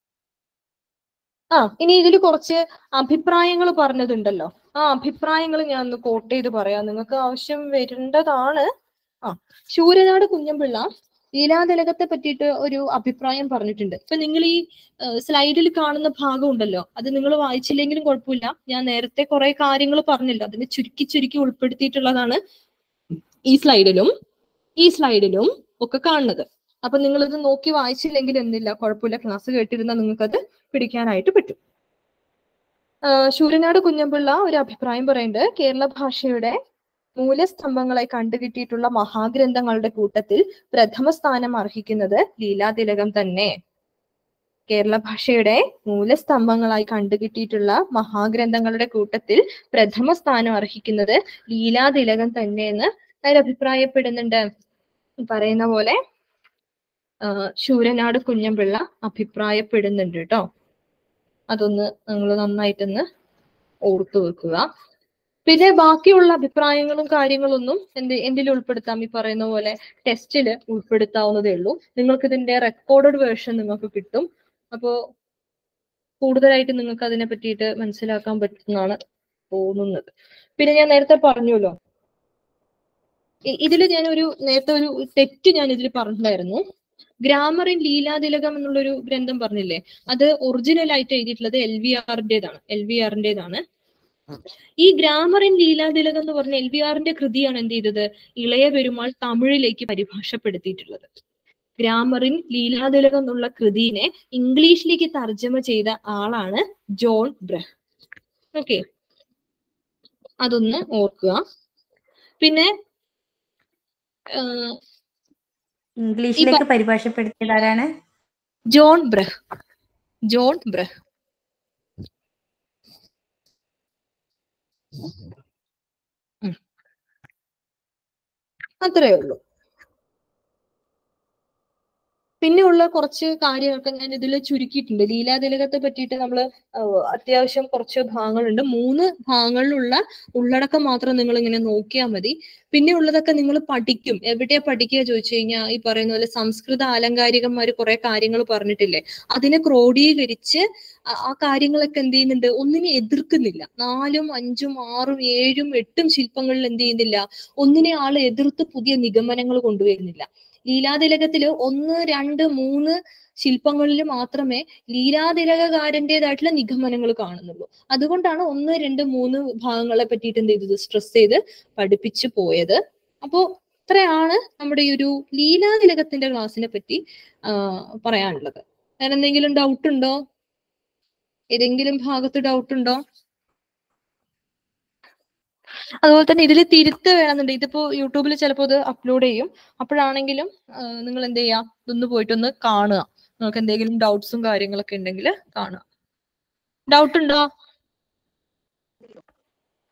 ആ ഇനി ഇതിൽ കുറച്ച് അഭിപ്രായങ്ങൾ പറഞ്ഞതുണ്ടല്ലോ ആ അഭിപ്രായങ്ങൾ ഞാൻ ഒന്ന് കോട്ട് ചെയ്ത് പറയാം നിങ്ങൾക്ക് ആവശ്യം വരേണ്ടതാണ് ആ ശൂരനാട് കുഞ്ഞമ്പിള്ള ലീലാതിലകത്തെ പറ്റിയിട്ട് ഒരു അഭിപ്രായം പറഞ്ഞിട്ടുണ്ട് ഇപ്പൊ നിങ്ങൾ ഈ സ്ലൈഡിൽ കാണുന്ന ഭാഗം ഉണ്ടല്ലോ അത് നിങ്ങൾ വായിച്ചില്ലെങ്കിലും കുഴപ്പമില്ല ഞാൻ നേരത്തെ കുറെ കാര്യങ്ങൾ പറഞ്ഞല്ലോ അതിന് ചുരുക്കി ചുരുക്കി ഉൾപ്പെടുത്തിയിട്ടുള്ളതാണ് ഈ സ്ലൈഡിലും ഈ സ്ലൈഡിലും ഒക്കെ കാണുന്നത് അപ്പൊ നിങ്ങൾ ഇത് നോക്കി വായിച്ചില്ലെങ്കിൽ എന്തില്ല കുഴപ്പമില്ല ക്ലാസ് കേട്ടിരുന്നാൽ നിങ്ങൾക്കത് പിടിക്കാനായിട്ട് പറ്റും ആ, ശൂരനാട് കുഞ്ഞമ്പിള്ള ഒരു അഭിപ്രായം പറയുന്നുണ്ട് കേരള ഭാഷയുടെ മൂലസ്തംഭങ്ങളായി കണ്ടുകിട്ടിയിട്ടുള്ള മഹാഗ്രന്ഥങ്ങളുടെ കൂട്ടത്തിൽ പ്രഥമ സ്ഥാനം അർഹിക്കുന്നത് ലീലാതിലകം തന്നെ കേരള ഭാഷയുടെ മൂലസ്തംഭങ്ങളായി കണ്ടുകിട്ടിയിട്ടുള്ള മഹാഗ്രന്ഥങ്ങളുടെ കൂട്ടത്തിൽ പ്രഥമ സ്ഥാനം അർഹിക്കുന്നത് ലീലാതിലകം തന്നെ എന്ന് അതിൽ അഭിപ്രായപ്പെടുന്നുണ്ട് ഈ പറയുന്ന പോലെ ആ, ശൂരനാട് കുഞ്ഞമ്പിള്ള അഭിപ്രായപ്പെടുന്നുണ്ട് കേട്ടോ അതൊന്ന് നിങ്ങൾ നന്നായിട്ടൊന്ന് ഓർത്തു വെക്കുക പിന്നെ ബാക്കിയുള്ള അഭിപ്രായങ്ങളും കാര്യങ്ങളൊന്നും എന്ത് എന്തിൽ ഉൾപ്പെടുത്താം ഈ പറയുന്ന പോലെ ടെസ്റ്റിൽ ഉൾപ്പെടുത്താവുന്നതേ ഉള്ളൂ നിങ്ങൾക്ക് ഇതിന്റെ റെക്കോർഡഡ് വേർഷൻ നിങ്ങൾക്ക് കിട്ടും അപ്പോ കൂടുതലായിട്ട് നിങ്ങൾക്ക് അതിനെ പറ്റിയിട്ട് മനസ്സിലാക്കാൻ പറ്റുന്നതാണ് തോന്നുന്നത് പിന്നെ ഞാൻ നേരത്തെ പറഞ്ഞല്ലോ ഇതിൽ ഞാനൊരു നേരത്തെ ഒരു തെറ്റ് ഞാൻ ഇതിൽ പറഞ്ഞിട്ടുണ്ടായിരുന്നു ഗ്രാമർ ഇൻ ലീലാതിലകം എന്നുള്ളൊരു ഗ്രന്ഥം പറഞ്ഞില്ലേ അത് ഒറിജിനൽ ആയിട്ട് എഴുതിയിട്ടുള്ളത് എൽ വി ആറിന്റേതാണ് എൽ വി ആറിന്റേതാണ് ഈ ഗ്രാമർ ഇൻ ലീലാതിലകം എന്ന് പറഞ്ഞ എൽ വി ആറിന്റെ കൃതിയാണ് എന്ത് ചെയ്തത് ഇളയ പെരുമാൾ തമിഴിലേക്ക് പരിഭാഷപ്പെടുത്തിയിട്ടുള്ളത് ഗ്രാമർ ഇൻ ലീലാതിലകം എന്നുള്ള കൃതിനെ ഇംഗ്ലീഷിലേക്ക് തർജ്ജമ ചെയ്ത ആളാണ് ജോൺ ബ്രഹ് ഓക്കെ അതൊന്ന് ഓർക്കുക പിന്നെ ആഹ്, ഇംഗ്ലീഷിലേക്ക് പരിഭാഷപ്പെടുത്തിയത് ആരാണ് ജോൺ ബ്രഹ് ജോൺ ബ്രഹ് ഉം. അത്രേ ഉള്ളൂ പിന്നെയുള്ള കുറച്ച് കാര്യങ്ങളൊക്കെ ഞാൻ ഇതിൽ ചുരുക്കിയിട്ടുണ്ട് ലീലാതിലകത്തെ പറ്റിയിട്ട് നമ്മൾ അത്യാവശ്യം കുറച്ച് ഭാഗങ്ങളുണ്ട് മൂന്ന് ഭാഗങ്ങളിലുള്ള ഉള്ളടക്കം മാത്രം നിങ്ങൾ ഇങ്ങനെ നോക്കിയാൽ മതി പിന്നെ ഉള്ളതൊക്കെ നിങ്ങൾ പഠിക്കും എവിടെയാ പഠിക്കുക ചോദിച്ചു കഴിഞ്ഞാൽ ഈ പറയുന്ന പോലെ സംസ്കൃത ആലങ്കാരികന്മാർ കുറെ കാര്യങ്ങൾ പറഞ്ഞിട്ടില്ലേ അതിനെ ക്രോഡീകരിച്ച് ആ- ആ കാര്യങ്ങളൊക്കെ എന്ത് ചെയ്യുന്നുണ്ട് ഒന്നിനെ എതിർക്കുന്നില്ല നാലും അഞ്ചും ആറും ഏഴും എട്ടും ശില്പങ്ങളിൽ എന്ത് ചെയ്യുന്നില്ല ഒന്നിനെ ആള് എതിർത്ത് പുതിയ നിഗമനങ്ങൾ കൊണ്ടുവരുന്നില്ല ലീലാതിലകത്തില് ഒന്ന് രണ്ട് മൂന്ന് ശില്പങ്ങളിൽ മാത്രമേ ലീലാതിലകകാരൻ്റെതായിട്ടുള്ള നിഗമനങ്ങൾ കാണുന്നുള്ളൂ അതുകൊണ്ടാണ് ഒന്ന് രണ്ട് മൂന്ന് ഭാഗങ്ങളെ പറ്റിയിട്ട് എന്ത് ചെയ്തത് സ്ട്രെസ് ചെയ്ത് പഠിപ്പിച്ചു പോയത് അപ്പോ ഇത്രയാണ് നമ്മുടെ ഈ ഒരു ലീലാതിലകത്തിന്റെ ക്ലാസ്സിനെ പറ്റി ആ, പറയാനുള്ളത് വേറെ എന്തെങ്കിലും ഡൗട്ട് ഉണ്ടോ ഏതെങ്കിലും ഭാഗത്ത് ഡൗട്ട് ഉണ്ടോ അതുപോലെ തന്നെ ഇതിൽ തിരുത്ത് വേണമെന്നുണ്ടെങ്കിൽ ഇതിപ്പോ യൂട്യൂബിൽ ചിലപ്പോൾ ഇത് അപ്ലോഡ് ചെയ്യും അപ്പോഴാണെങ്കിലും നിങ്ങൾ എന്ത് ചെയ്യാ ഇതൊന്ന് പോയിട്ടൊന്ന് കാണുക നിങ്ങൾക്ക് എന്തെങ്കിലും ഡൗട്ട്സും കാര്യങ്ങളൊക്കെ ഉണ്ടെങ്കിൽ കാണുക ഡൗട്ട് ഉണ്ടോ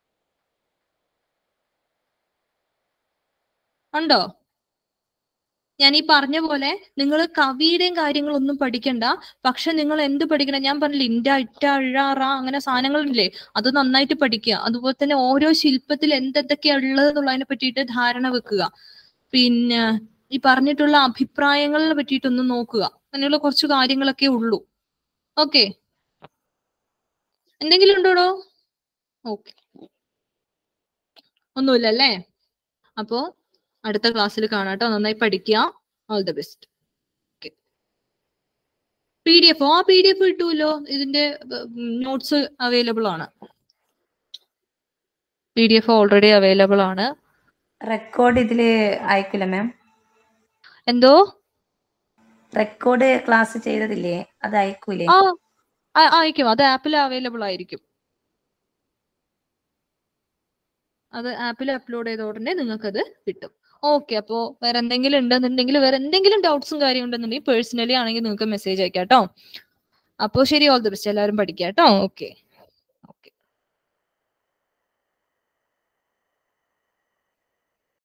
ഉണ്ടോ ഞാൻ ഈ പറഞ്ഞ പോലെ നിങ്ങൾ കവിയുടെയും കാര്യങ്ങളൊന്നും പഠിക്കണ്ട പക്ഷെ നിങ്ങൾ എന്ത് പഠിക്കണം ഞാൻ പറഞ്ഞില്ല ഇൻഡ ഇറ്റ ഇഴ റ അങ്ങനെ സാധനങ്ങളില്ലേ അത് നന്നായിട്ട് പഠിക്കുക അതുപോലെ തന്നെ ഓരോ ശില്പത്തിൽ എന്തെന്തൊക്കെയാ ഉള്ളത് എന്നുള്ളതിനെ പറ്റിയിട്ട് ധാരണ വെക്കുക പിന്നെ ഈ പറഞ്ഞിട്ടുള്ള അഭിപ്രായങ്ങളെ പറ്റിയിട്ടൊന്ന് നോക്കുക അങ്ങനെയുള്ള കുറച്ച് കാര്യങ്ങളൊക്കെ ഉള്ളൂ ഓക്കെ എന്തെങ്കിലും ഉണ്ടോടോ ഓക്കെ ഒന്നുമില്ലല്ലേ അപ്പോ അടുത്ത ക്ലാസ്സിൽ കാണാം കേട്ടോ നന്നായി പഠിക്കുക all the best P D F ആ പി ഡി എഫ് കിട്ടുമല്ലോ ഇതിന്റെ നോട്ട്സ് അവൈലബിൾ ആണ് P D F already available ആണ് റെക്കോർഡ് ഇതില് അയക്കില്ല മാം എന്തോ റെക്കോർഡ് ക്ലാസ് ചെയ്തതില്ലേ അത് അയക്കൂലേ ആ ആ- അയക്കും അത് ആപ്പിൽ അവൈലബിൾ ആയിരിക്കും അത് ആപ്പിൽ അപ്ലോഡ് ചെയ്ത ഉടനെ നിങ്ങൾക്ക് അത് കിട്ടും ഓക്കെ അപ്പോ വേറെ എന്തെങ്കിലും ഉണ്ടെന്നുണ്ടെങ്കിൽ വേറെ എന്തെങ്കിലും ഡൗട്ട്സും കാര്യം ഉണ്ടെന്നുണ്ടെങ്കിൽ പേഴ്സണലി ആണെങ്കിൽ നിങ്ങൾക്ക് മെസ്സേജ് അയക്കാം കേട്ടോ അപ്പോൾ ശരി ഓൾ ദി ബെസ്റ്റ് എല്ലാവരും പഠിക്കാം കേട്ടോ ഓക്കെ